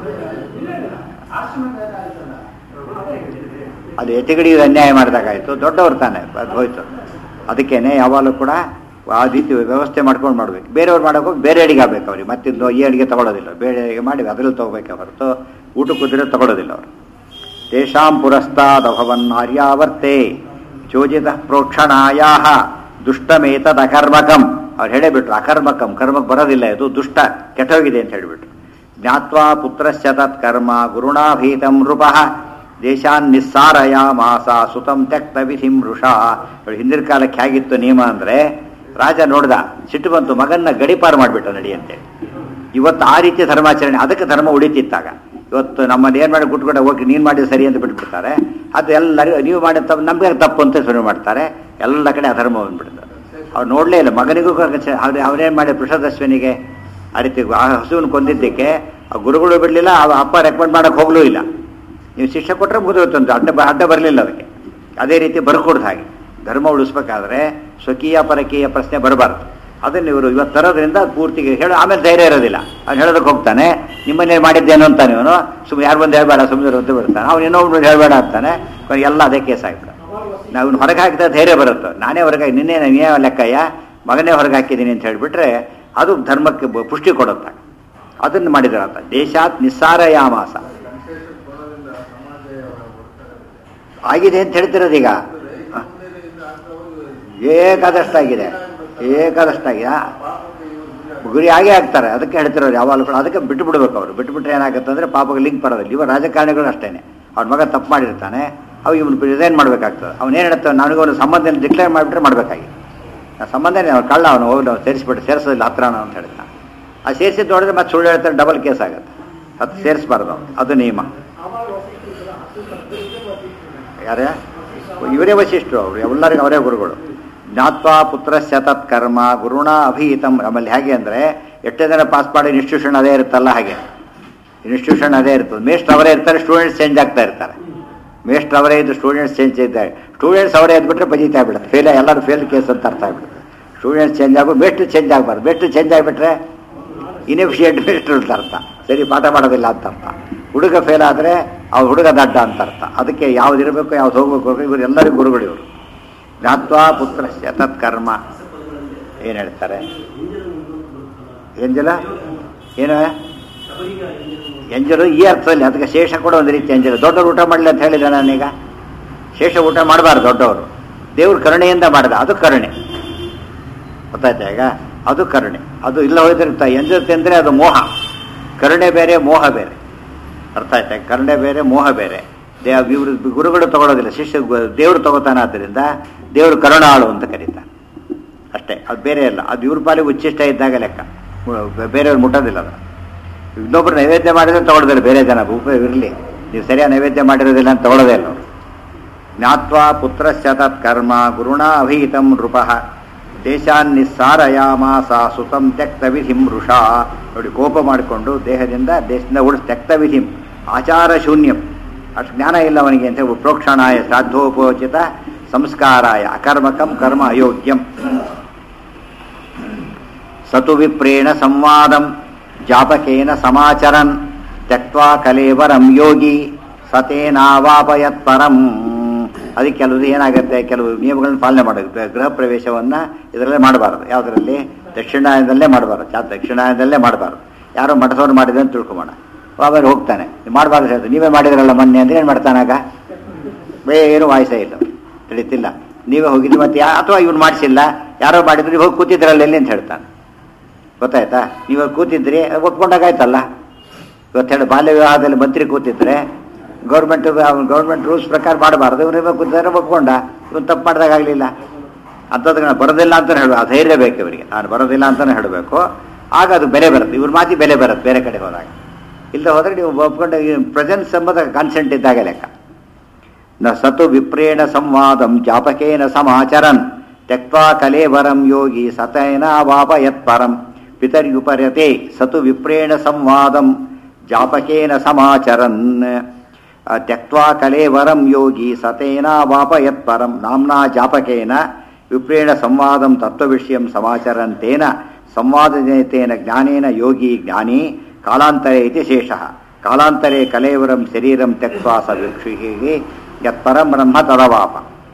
ಅದು ಎತ್ತಿಗಡಿ ಅನ್ಯಾಯ ಮಾಡಿದಾಗಾಯ್ತು ದೊಡ್ಡವ್ರು ತಾನೆ ಅದು ಹೋಯ್ತು ಅದಕ್ಕೇನೆ ಯಾವಾಗಲೂ ಕೂಡ ಆ ರೀತಿ ವ್ಯವಸ್ಥೆ ಮಾಡ್ಕೊಂಡು ಮಾಡ್ಬೇಕು ಬೇರೆಯವ್ರು ಮಾಡೋಕೆ ಬೇರೆ ಅಡಿಗೆ ಆಗ್ಬೇಕು ಅವ್ರಿಗೆ ಮತ್ತಿದ್ದು ಈ ಅಡಿಗೆ ತಗೊಳ್ಳೋದಿಲ್ಲ ಬೇರೆ ಅಡಿಗೆ ಮಾಡಿ ಅದರಲ್ಲಿ ತಗೋಬೇಕೆ ಹೊರತು ಊಟ ಕೂತಿರೋ ತಗೊಳ್ಳೋದಿಲ್ಲ ಅವರು ತೇಷಾಂ ಪುರಸ್ತಾದಭವನ್ ಆರ್ಯಾವರ್ತೆ ಚೋಜಿತ ಪ್ರೋಕ್ಷಣಾಯ ದುಷ್ಟಮೇತದ ಅಕರ್ಮಕಂ ಅವ್ರು ಹೇಳೇ ಬಿಟ್ರು ಅಕರ್ಮಕಂ ಕರ್ಮಕ್ಕೆ ಬರೋದಿಲ್ಲ ಇದು ದುಷ್ಟ ಕೆಟ್ಟೋಗಿದೆ ಅಂತ ಹೇಳಿಬಿಟ್ರು ಜ್ಞಾತ್ವಾ ಪುತ್ರಶ್ಚ ತತ್ ಕರ್ಮ ಗುರುಣಾಭೀತಂ ನೃಪಃ ದೇಶಾನ್ ನಿಸ್ಸಾರಯ ಮಾಸ ಸುತಂ ತ್ಯಕ್ತ ವಿಧಿಂ ವೃಷಾ ಹಿಂದಿನ ಕಾಲಕ್ಕೆ ಹೇಗಿತ್ತು ನಿಯಮ ಅಂದ್ರೆ ರಾಜ ನೋಡ್ದ ಸಿಟ್ಟು ಬಂತು ಮಗನ್ನ ಗಡಿಪಾರು ಮಾಡಿಬಿಟ್ಟ ನಡಿ ಅಂತೇಳಿ ಇವತ್ತು ಆ ರೀತಿಯ ಧರ್ಮಾಚರಣೆ ಅದಕ್ಕೆ ಧರ್ಮ ಉಳಿತಿತ್ತಾಗ ಇವತ್ತು ನಮ್ಮನ್ನು ಏನು ಮಾಡಿ ಗುಟ್ಗುಟ ಹೋಗಿ ನೀನು ಮಾಡಿದ ಸರಿ ಅಂತ ಬಿಟ್ಬಿಡ್ತಾರೆ ಅದು ಎಲ್ಲರಿಗೂ ನೀವು ಮಾಡಿದ ತಪ್ಪು ನಮಗೆ ತಪ್ಪು ಅಂತ ಶುರು ಮಾಡ್ತಾರೆ ಎಲ್ಲ ಕಡೆ ಅಧರ್ಮ ಬಂದ್ಬಿಡ್ತಾರೆ ಅವ್ರು ನೋಡಲೇ ಇಲ್ಲ ಮಗನಿಗೂ ಅವ್ರು ಅವರೇನು ಮಾಡಿ ಪೃಷದಶ್ವನಿಗೆ ಆ ರೀತಿ ಆ ಹಸುವನ್ನು ಕೊಂದಿದ್ದಕ್ಕೆ ಆ ಗುರುಗಳು ಬಿಡಲಿಲ್ಲ ಆ ಅಪ್ಪ ರೆಕಮೆಂಡ್ ಮಾಡೋಕೆ ಹೋಗ್ಲೂ ಇಲ್ಲ ನೀವು ಶಿಕ್ಷೆ ಕೊಟ್ಟರೆ ಮುಗಿದೋಯ್ತಂತ ಅಡ್ಡ ಬ- ಅಡ್ಡ ಬರಲಿಲ್ಲ ಅದಕ್ಕೆ ಅದೇ ರೀತಿ ಬರ್ಕೊಡ್ದು ಹಾಗೆ ಧರ್ಮ ಉಳಿಸ್ಬೇಕಾದ್ರೆ ಸ್ವಕೀಯ ಪರಕೀಯ ಪ್ರಶ್ನೆ ಬರಬಾರ್ದು ಅದನ್ನು ಇವರು ಇವತ್ತು ತರೋದ್ರಿಂದ ಪೂರ್ತಿಗೆ ಹೇಳೋ ಆಮೇಲೆ ಧೈರ್ಯ ಇರೋದಿಲ್ಲ ಅವ್ನು ಹೇಳೋದಕ್ಕೆ ಹೋಗ್ತಾನೆ ನಿಮ್ಮನ್ನೇ ಮಾಡಿದ್ದೇನು ಅಂತಾನೆ ಇವನು ಸುಮ್ಮನೆ ಯಾರು ಬಂದು ಹೇಳಬೇಡ ಸುಮ್ಮನೆ ಅಂತ ಬಿಡ್ತಾನೆ ಅವ್ನು ಇನ್ನೊಬ್ರು ಹೇಳಬೇಡ ಅಂತಾನೆ ಕೊನೆಗೆ ಎಲ್ಲ ಅದೇ ಕೇಸ್ ಆಗ್ಬಿಡ ನಾವು ಇವ್ನು ಹೊರಗೆ ಹಾಕಿದ ಧೈರ್ಯ ಬರುತ್ತೆ ನಾನೇ ಹೊರಗೆ ಹಾಕಿ ನಿನ್ನೆ ನೀನೇ ಲೆಕ್ಕಯ್ಯ ಮಗನೇ ಹೊರಗೆ ಹಾಕಿದ್ದೀನಿ ಅಂತ ಹೇಳಿಬಿಟ್ರೆ ಅದು ಧರ್ಮಕ್ಕೆ ಬ- ಪುಷ್ಟಿ ಕೊಡುತ್ತೆ ಅದನ್ನು ಮಾಡಿದ್ರ ಅಂತ ದೇಶಾತ್ ನಿಸ್ಸಾರಯಾಮಾಸ ಆಗಿದೆ ಅಂತ ಹೇಳ್ತಿರೋದೀಗ ಹ. ಏಕಾದಷ್ಟಾಗಿದೆ ಏಕಾದಷ್ಟಾಗಿದೆ ಗುರಿ ಆಗೇ ಆಗ್ತಾರೆ ಅದಕ್ಕೆ ಹೇಳ್ತಿರೋರು ಯಾವಾಗಲೂ ಕೂಡ ಅದಕ್ಕೆ ಬಿಟ್ಟು ಬಿಡ್ಬೇಕು ಅವರು ಬಿಟ್ಟು ಬಿಟ್ರೆ ಏನಾಗುತ್ತೆ ಅಂದರೆ ಪಾಪಕ್ಕೆ ಲಿಂಕ್ ಬರೋದಿಲ್ಲ ಇವ ರಾಜಕಾರಣಿಗಳು ಅಷ್ಟೇನೆ ಅವ್ರ ಮಗ ತಪ್ಪು ಮಾಡಿರ್ತಾನೆ ಅವು ಇವನು ರಿಸೈನ್ ಮಾಡಬೇಕಾಗ್ತದೆ ಅವನೇನು ಹೇಳ್ತಾನೆ ನನಗೊಂದು ಸಂಬಂಧ ಡಿಕ್ಲೇರ್ ಮಾಡಿಬಿಟ್ರೆ ಮಾಡಬೇಕಾಗಿ ಆ ಸಂಬಂಧನೇ ಅವ್ನು ಕಳ್ಳ ಅವನು ಹೋಗಿ ನಾವು ಸೇರಿಸ್ಬಿಟ್ಟು ಸೇರಿಸೋದಿಲ್ಲ ಹತ್ರ ಅಂತ ಹೇಳ್ತಾನೆ ಆ ಸೇರಿಸಿದ್ದು ನೋಡಿದ್ರೆ ಮತ್ತೆ ಸುಳ್ಳು ಹೇಳ್ತಾರೆ ಡಬಲ್ ಕೇಸ್ ಆಗುತ್ತೆ ಅದು ಸೇರಿಸ್ಬಾರ್ದು ಅವ್ನು. ಅದು ನಿಯಮ ಯಾರೇ ಇವರೇ ವಶಿಷ್ಠರು ಅವರು ಎಲ್ಲರಿಗೂ ಅವರೇ ಗುರುಗಳು ಜ್ಞಾತ್ವಾ ಪುತ್ರಸ್ಯ ತತ್ ಕರ್ಮ ಗುರುಣ ಅಭಿಹಿತಂ ಆಮೇಲೆ ಹೇಗೆ ಅಂದರೆ ಎಷ್ಟೇ ಜನ ಪಾಸ್ ಮಾಡಿ ಇನ್ಸ್ಟಿಟ್ಯೂಷನ್ ಅದೇ ಇರುತ್ತಲ್ಲ ಹಾಗೆ ಇನ್ಸ್ಟಿಟ್ಯೂಷನ್ ಅದೇ ಇರ್ತದೆ ಮೇಸ್ಟ್ ಅವರೇ ಇರ್ತಾರೆ ಸ್ಟೂಡೆಂಟ್ಸ್ ಚೇಂಜ್ ಆಗ್ತಾ ಇರ್ತಾರೆ ಮೇಸ್ಟ್ ಅವರೇ ಇದ್ದು ಸ್ಟೂಡೆಂಟ್ಸ್ ಚೇಂಜ್ ಇದ್ದಾರೆ ಸ್ಟೂಡೆಂಟ್ಸ್ ಅವರೇ ಇದ್ಬಿಟ್ರೆ ಬಜೀತಾ ಆಗ್ಬಿಡುತ್ತೆ ಫೇಲ್ ಎಲ್ಲರೂ ಫೇಲ್ ಕೇಸ್ ಅಂತ ಅರ್ಥ ಆಗ್ಬಿಡುತ್ತೆ ಸ್ಟೂಡೆಂಟ್ಸ್ ಚೇಂಜ್ ಆಗೋ ಮೇಸ್ಟ್ ಚೇಂಜ್ ಆಗಬಾರ್ದು ಮೇಸ್ಟ್ ಚೇಂಜ್ ಆಗಿಬಿಟ್ರೆ ಇನ್ಎಫಿಷಿಯೆಂಟ್ ಮೇಸ್ಟ್ ಅಂತ ಅರ್ಥ ಸರಿ ಪಾಠ ಮಾಡೋದಿಲ್ಲ ಅಂತ ಅರ್ಥ ಹುಡುಗ ಫೇಲ್ ಆದರೆ ಅವ್ರು ಹುಡುಗ ದಡ್ಡ ಅಂತ ಅರ್ಥ ಅದಕ್ಕೆ ಯಾವ್ದು ಇರಬೇಕು ಯಾವ್ದು ಹೋಗ್ಬೇಕು ಇವರು ಎಲ್ಲರಿಗೂ ಗುರುಗಳು ಇವರು ಜ್ಞಾತ್ವಾ ಪುತ್ರ ತತ್ ಕರ್ಮ ಏನು ಹೇಳ್ತಾರೆ ಎಂಜಲ ಏನು ಎಂಜಲು ಈ ಅರ್ಥದಲ್ಲಿ ಅದಕ್ಕೆ ಶೇಷ ಕೂಡ ಒಂದು ರೀತಿ ಎಂಜಲು ದೊಡ್ಡವರು ಊಟ ಮಾಡಲಿ ಅಂತ ಹೇಳಿದೆ ನಾನೀಗ ಶೇಷ ಊಟ ಮಾಡಬಾರ್ದು ದೊಡ್ಡವರು ದೇವ್ರ ಕರುಣೆಯಿಂದ ಮಾಡಿದ ಅದು ಕರುಣೆ ಗೊತ್ತಾಯ್ತಾ ಈಗ ಅದು ಕರುಣೆ ಅದು ಇಲ್ಲ ಹೋಯ್ತಿರ್ತ ಎಂಜತೆ ಅಂದರೆ ಅದು ಮೋಹ ಕರುಣೆ ಬೇರೆ ಮೋಹ ಬೇರೆ ಅರ್ಥ ಆಯ್ತಾ ಕರುಣೆ ಬೇರೆ ಮೋಹ ಬೇರೆ ದೇ ಇವರು ಗುರುಗಳು ತಗೊಳ್ಳೋದಿಲ್ಲ ಶಿಷ್ಯ ಗು- ದೇವರು ತಗೋತಾನೆ ಆದ್ದರಿಂದ ದೇವರು ಕರುಣಾಳು ಅಂತ ಕರೀತಾರೆ ಅಷ್ಟೇ ಅದು ಬೇರೆ ಅಲ್ಲ ಅದು ಇವ್ರ ಪಾಲಿಗೆ ಉಚ್ಚಿಷ್ಟ ಇದ್ದಾಗ ಲೆಕ್ಕ ಮು- ಬೇರೆಯವ್ರು ಮುಟ್ಟೋದಿಲ್ಲ ಅದು ಇನ್ನೊಬ್ರು ನೈವೇದ್ಯ ಮಾಡಿದ್ರೆ ತಗೊಳ್ಳೋದಿಲ್ಲ ಬೇರೆ ಜನ ಉಪಯೋಗ ಇರಲಿ ನೀವು ಸರಿಯಾಗಿ ನೈವೇದ್ಯ ಮಾಡಿರೋದಿಲ್ಲ ಅಂತ ತಗೊಳ್ಳೋದೇ ಇಲ್ಲ ಅವರು ಜ್ಞಾತ್ವಾ ಪುತ್ರಶ್ಚ ತತ್ ಕರ್ಮ ಗುರುಣ ಅಭೀತಂ ನೃಪಃ ದೇಶಾನ್ ನಿಸ್ಸಾರಯಾಮಾಸ ಸುತಂ ತ್ಯಕ್ತ ವಿಧಿಂ ವೃಷಾ ನೋಡಿ ಕೋಪ ಮಾಡಿಕೊಂಡು ದೇಹದಿಂದ ದೇಶದಿಂದ ಉಳಿಸ್ ತ್ಯಕ್ತ ವಿಧಿಂ ಆಚಾರ ಶೂನ್ಯಂ ಅಷ್ಟು ಜ್ಞಾನ ಇಲ್ಲ ಅವನಿಗೆ ಅಂತ ಹೇಳಿ ಪ್ರೋಕ್ಷಣಾಯ ಶ್ರಾದ್ದೋಪೋಚಿತ ಸಂಸ್ಕಾರಾಯ ಅಕರ್ಮಕಂ ಕರ್ಮ ಅಯೋಗ್ಯಂ ಸತು ವಿಪ್ರೇಣ ಸಂವಾದಂ ಜಾಪಕೇನ ಸಮಾಚರನ್ ತ್ಯಕ್ವಾ ಕಲೇವರಂ ಯೋಗಿ ಸತೇನಾವಾಪಯತ್ ಪರಂ ಅದಕ್ಕೆ ಕೆಲವು ಏನಾಗುತ್ತೆ ಕೆಲವು ನಿಯಮಗಳನ್ನು ಪಾಲನೆ ಮಾಡಬೇಕು ಗೃಹ ಪ್ರವೇಶವನ್ನ ಇದರಲ್ಲೇ ಮಾಡಬಾರದು ಯಾವುದರಲ್ಲಿ ದಕ್ಷಿಣಾಯನದಲ್ಲೇ ಮಾಡಬಾರದು ಚಾ ದಕ್ಷಿಣಾಯನದಲ್ಲೇ ಮಾಡಬಾರದು ಯಾರೋ ಮಠದವ್ರು ಮಾಡಿದ್ರೆ ಅಂತ ತಿಳ್ಕೊಬೋಣ ಆಮೇಲೆ ಹೋಗ್ತಾನೆ ಮಾಡಬಾರ್ದು ಹೇಳ್ತಾರೆ ನೀವೇ ಮಾಡಿದ್ರಲ್ಲ ಮೊನ್ನೆ ಅಂದ್ರೆ ಏನು ಮಾಡ್ತಾನಾಗ ಏನು ವಾಯ್ಸೇ ಇಲ್ಲ ತಿಳಿತಿಲ್ಲ ನೀವೇ ಹೋಗಿದ್ರಿ ಮತ್ತೆ ಯಾ ಅಥವಾ ಇವ್ನು ಮಾಡಿಸಿಲ್ಲ ಯಾರೋ ಮಾಡಿದ್ರು ನೀವು ಹೋಗಿ ಕೂತಿದ್ರಲ್ಲ ಎಲ್ಲಿ ಅಂತ ಹೇಳ್ತಾನೆ ಗೊತ್ತಾಯ್ತಾ ನೀವು ಕೂತಿದ್ರಿ ಒಪ್ಕೊಂಡಾಗಾಯ್ತಲ್ಲ ಇವತ್ತು ಹೇಳಿ ಬಾಲ್ಯ ವಿವಾಹದಲ್ಲಿ ಮಂತ್ರಿ ಕೂತಿದ್ರೆ ಗೌರ್ಮೆಂಟ್ ಗೌರ್ಮೆಂಟ್ ರೂಲ್ಸ್ ಪ್ರಕಾರ ಮಾಡಬಾರ್ದು ಇವ್ರು ಕೂತಿದ್ರೆ ಒಪ್ಕೊಂಡ ಇವನು ತಪ್ಪು ಮಾಡಿದಾಗಲಿಲ್ಲ ಅಂಥದ್ದು ನಾನು ಬರೋದಿಲ್ಲ ಅಂತಲೇ ಹೇಳುವ ಧೈರ್ಯ ಬೇಕು ಇವರಿಗೆ ನಾನು ಬರೋದಿಲ್ಲ ಅಂತಲೇ ಹೇಳಬೇಕು ಆಗ ಅದು ಬೆಲೆ ಬರುತ್ತೆ ಇವ್ರ ಮಾತಿ ಬೆಲೆ ಬರುತ್ತೆ ಬೇರೆ ಕಡೆ ಹೋದಾಗ ಇಲ್ಲದೆ ಹೋದರೆ ನೀವು ಒಪ್ಕೊಂಡು ಪ್ರೆಸೆನ್ಸ್ ಎಂಬುದ ಕಾನ್ಸೆಂಟ್ ಇದ್ದಾಗ ಲೆಕ್ಕ ನ ಸತು ವಿಪ್ರೇಣ ಸಂವಾದಂ ಜಾಪಕೇನ ಸಮಾಚರನ್ ತ್ಯಕ್ವಾ ಕಲೇವರಂ ಯೋಗಿ ಸತೇನ ವಾಪ ಯತ್ಪರಂ ಪಿತರ್ಯುಪರ್ಯತೆ ಸತು ವಿಪ್ರೇಣ ಸಂವಾದಂ ಜಾಪಕೇನ ಸಮಾಚರನ್ ಆ, ತ್ಯಕ್ವಾ ಕಲೇವರಂ ಯೋಗಿ ಸತೇನ ವಾಪ ಯತ್ಪರಂ ನಾಮ್ನಾ ಜಾಪಕೇನ ವಿಪ್ರೇಣ ಸಂವಾದಂ ತತ್ವವಿಷಯಂ ಸಮಾಚರನ್ ತೇನ ಸಂವಾದಜನಿತೇನ ಜ್ಞಾನೇನ ಯೋಗಿ ಜ್ಞಾನಿ ಕಾಲಾಂತರೆ ಇತಿ ಶೇಷಃ ಕಾಲಾಂತರೆ ಕಲೇವರಂ ಶರೀರಂ ತ್ಯಕ್ವಾ ಸ ವಿಕ್ಷಿಹಿ ಯತ್ಪರಂ ಬ್ರಹ್ಮ ತದವಾಪ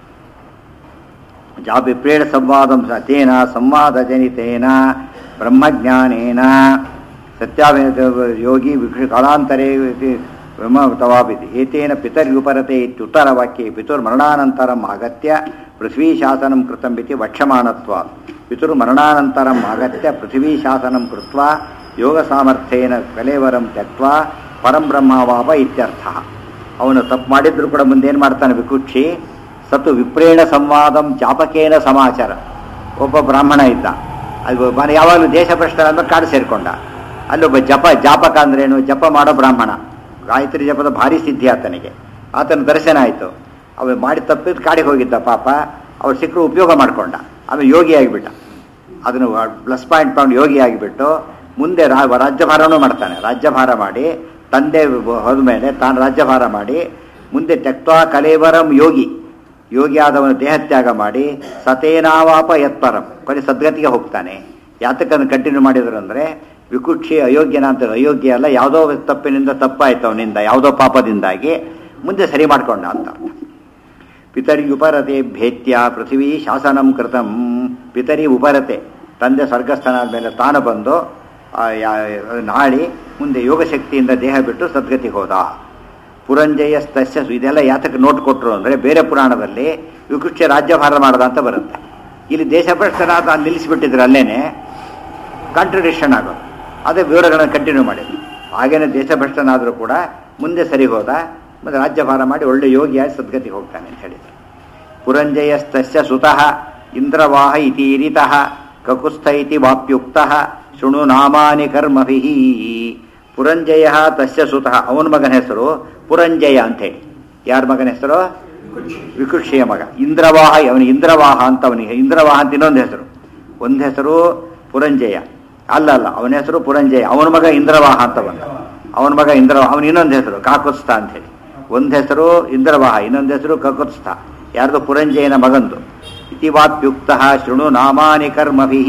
ಜಾ ವಿಪ್ರೇಣ ಸಂವಾದಂ ಸ ತೇನ ಸಂವಾದಜನಿತೇನ ಬ್ರಹ್ಮಜ್ಞಾನೇನ ಸತ್ಯಾವೇದ ಯೋಗಿ ವಿಕ್ಷ ಕಾಲಾಂತರೆ ಇತಿ ಬ್ರಹ್ಮ ತವಾಪಿತಿ ಏತೇನ ಪಿತರ್ಯುಪರತೆ ಇತ್ಯುತ್ತರವಾಕ್ಯೆ ಪಿತುರ್ಮರಣಾನಂತರಂ ಆಗತ್ಯ ಪೃಥ್ವೀಶಾಸನಂ ಕೃತಂ ಇತಿ ವಕ್ಷ್ಯಮಾಣತ್ವ ಪಿತುರ್ಮರಣಾನಂತರಂ ಆಗತ್ಯ ಪೃಥ್ವೀಶಾಸನಂ ಕೃತ್ವಾ ಯೋಗಸಾಮರ್ಥ್ಯೇನ ಕಲೇವರಂ ತ್ಯಕ್ವಾ ಪರಂ ಬ್ರಹ್ಮವಾಪ ಇತ್ಯರ್ಥ ಅವನು ತಪ್ಪು ಮಾಡಿದ್ರು ಕೂಡ ಮುಂದೆ ಏನು ಮಾಡ್ತಾನೆ ವಿಕುಕ್ಷಿ ಸತು ವಿಪ್ರೇಣ ಸಂವಾದಂ ಜಾಪಕೇನ ಸಮಾಚಾರ ಒಬ್ಬ ಬ್ರಾಹ್ಮಣ ಇದ್ದ ಅದು ಮನೆ ಯಾವಾಗಲೂ ದೇಶ ಭ್ರಷ್ಟ ಅಂದ್ರೆ ಕಾಡು ಸೇರಿಕೊಂಡ ಅಲ್ಲೊಬ್ಬ ಜಪ ಜಾಪಕ ಅಂದ್ರೇನು ಜಪ ಮಾಡೋ ಬ್ರಾಹ್ಮಣ ಗಾಯತ್ರಿ ಜಪದ ಭಾರಿ ಸಿದ್ಧಿ ಆತನಿಗೆ ಆತನ ದರ್ಶನ ಆಯಿತು ಅವ ಮಾಡಿ ತಪ್ಪಿದ್ದು ಕಾಡಿಗೆ ಹೋಗಿದ್ದ ಪಾಪ ಅವ್ರು ಸಿಕ್ಕರು ಉಪಯೋಗ ಮಾಡ್ಕೊಂಡ ಆಮೇಲೆ ಯೋಗಿ ಆಗಿಬಿಟ್ಟ ಅದನ್ನು ಪ್ಲಸ್ ಪಾಯಿಂಟ್ ತಗೊಂಡು ಯೋಗಿ ಆಗಿಬಿಟ್ಟು ಮುಂದೆ ರಾ- ರಾಜ್ಯಭಾರನೂ ಮಾಡ್ತಾನೆ ರಾಜ್ಯಭಾರ ಮಾಡಿ ತಂದೆ ಹೋದ ಮೇಲೆ ತಾನು ರಾಜ್ಯಭಾರ ಮಾಡಿ ಮುಂದೆ ತೆಕ್ವಾ ಕಲೇವರಂ ಯೋಗಿ ಯೋಗಿ ಆದವನು ದೇಹತ್ಯಾಗ ಮಾಡಿ ಸತೇನಾವಾಪ ಯತ್ಪರಂ ಕೊನೆ ಸದ್ಗತಿಗೆ ಹೋಗ್ತಾನೆ ಯಾತಕ್ಕನ್ನು ಕಂಟಿನ್ಯೂ ಮಾಡಿದ್ರು ಅಂದರೆ ವಿಕುಕ್ಷಿ ಅಯೋಗ್ಯನ ಅಂತ ಅಯೋಗ್ಯ ಅಲ್ಲ ಯಾವುದೋ ತಪ್ಪಿನಿಂದ ತಪ್ಪಾಯ್ತು ಅವನಿಂದ ಯಾವುದೋ ಪಾಪದಿಂದಾಗಿ ಮುಂದೆ ಸರಿ ಮಾಡ್ಕೊಂಡ ಅಂತ ಅರ್ಥ ಪಿತರಿ ಉಪರತೆ ಭೇತ್ಯ ಪೃಥ್ವಿ ಶಾಸನಂ ಕೃತಂ ಪಿತರಿ ಉಪರತೆ ತಂದೆ ಸ್ವರ್ಗಸ್ಥನಾದ ಮೇಲೆ ತಾನು ಬಂದು ಆ, ಯಾ- ನಾಳಿ ಮುಂದೆ ಯೋಗಶಕ್ತಿಯಿಂದ ದೇಹ ಬಿಟ್ಟು ಸದ್ಗತಿಗೆ ಹೋದ ಪುರಂಜಯ ಸ್ತಸ್ಯ ಸು- ಇದೆಲ್ಲ ಯಾತಕ್ಕೆ ನೋಟ್ ಕೊಟ್ಟರು ಅಂದರೆ ಬೇರೆ ಪುರಾಣದಲ್ಲಿ ವಿಕುಕ್ಷ ರಾಜ್ಯಭಾರ ಮಾಡದ ಅಂತ ಬರುತ್ತೆ ಇಲ್ಲಿ ದೇಶಭ್ರಷ್ಟನಾದ ಅಲ್ಲಿ ನಿಲ್ಲಿಸಿಬಿಟ್ಟಿದ್ರು ಅಲ್ಲೇನೆ ಕಾಂಟ್ರಡಿಕ್ಷನ್ ಆಗೋದು ಅದೇ ವಿವರಗಳನ್ನು ಕಂಟಿನ್ಯೂ ಮಾಡಿದ್ರು ಹಾಗೇನೆ ದೇಶಭ್ರಷ್ಟನಾದರೂ ಕೂಡ ಮುಂದೆ ಸರಿ ಹೋದ ಮತ್ತು ರಾಜ್ಯಭಾರ ಮಾಡಿ ಒಳ್ಳೆ ಯೋಗಿಯಾಗಿ ಸದ್ಗತಿಗೆ ಹೋಗ್ತಾನೆ ಅಂತ ಹೇಳಿದ್ರು ಪುರಂಜಯಸ್ತಸ್ಯ ಸುತಃ ಇಂದ್ರವಾಹ ಇತೀರಿತಃ ಕಕುಸ್ಥ ಇತಿ ವಾಪ್ಯುಕ್ತಃ ಶೃಣು ನಾಮಾನಿ ಕರ್ಮಭಿಃ ಪುರಂಜಯ ತಸ್ಯ ಸುತಃ ಅವನ ಮಗನ ಹೆಸರು ಪುರಂಜಯ ಅಂತೇಳಿ ಯಾರ ಮಗನ ಹೆಸರು ವಿಕುಕ್ಷಿಯ ಮಗ ಇಂದ್ರವಾಹ ಅವನಿಗೆ ಇಂದ್ರವಾಹ ಅಂತ ಅವನಿಗೆ ಇಂದ್ರವಾಹ ಅಂತ ಇನ್ನೊಂದು ಹೆಸರು ಒಂದು ಹೆಸರು ಪುರಂಜಯ ಅಲ್ಲ ಅಲ್ಲ ಅವನ ಹೆಸರು ಪುರಂಜಯ ಅವನ ಮಗ ಇಂದ್ರವಾಹ ಅಂತ ಬಂದ ಅವನ ಮಗ ಇಂದ್ರವಾಹ ಅವನ ಇನ್ನೊಂದು ಹೆಸರು ಕಾಕುತ್ಸ್ಥ ಅಂತ ಹೇಳಿ ಒಂದು ಹೆಸರು ಇಂದ್ರವಾಹ ಇನ್ನೊಂದು ಹೆಸರು ಕಕುತ್ಸ್ಥ ಯಾರ್ದು ಪುರಂಜಯನ ಮಗಂದು ಇತಿವಾಪ್ಯುಕ್ತ ಶೃಣು ನಾಮಾನಿ ಕರ್ಮಭಿಃ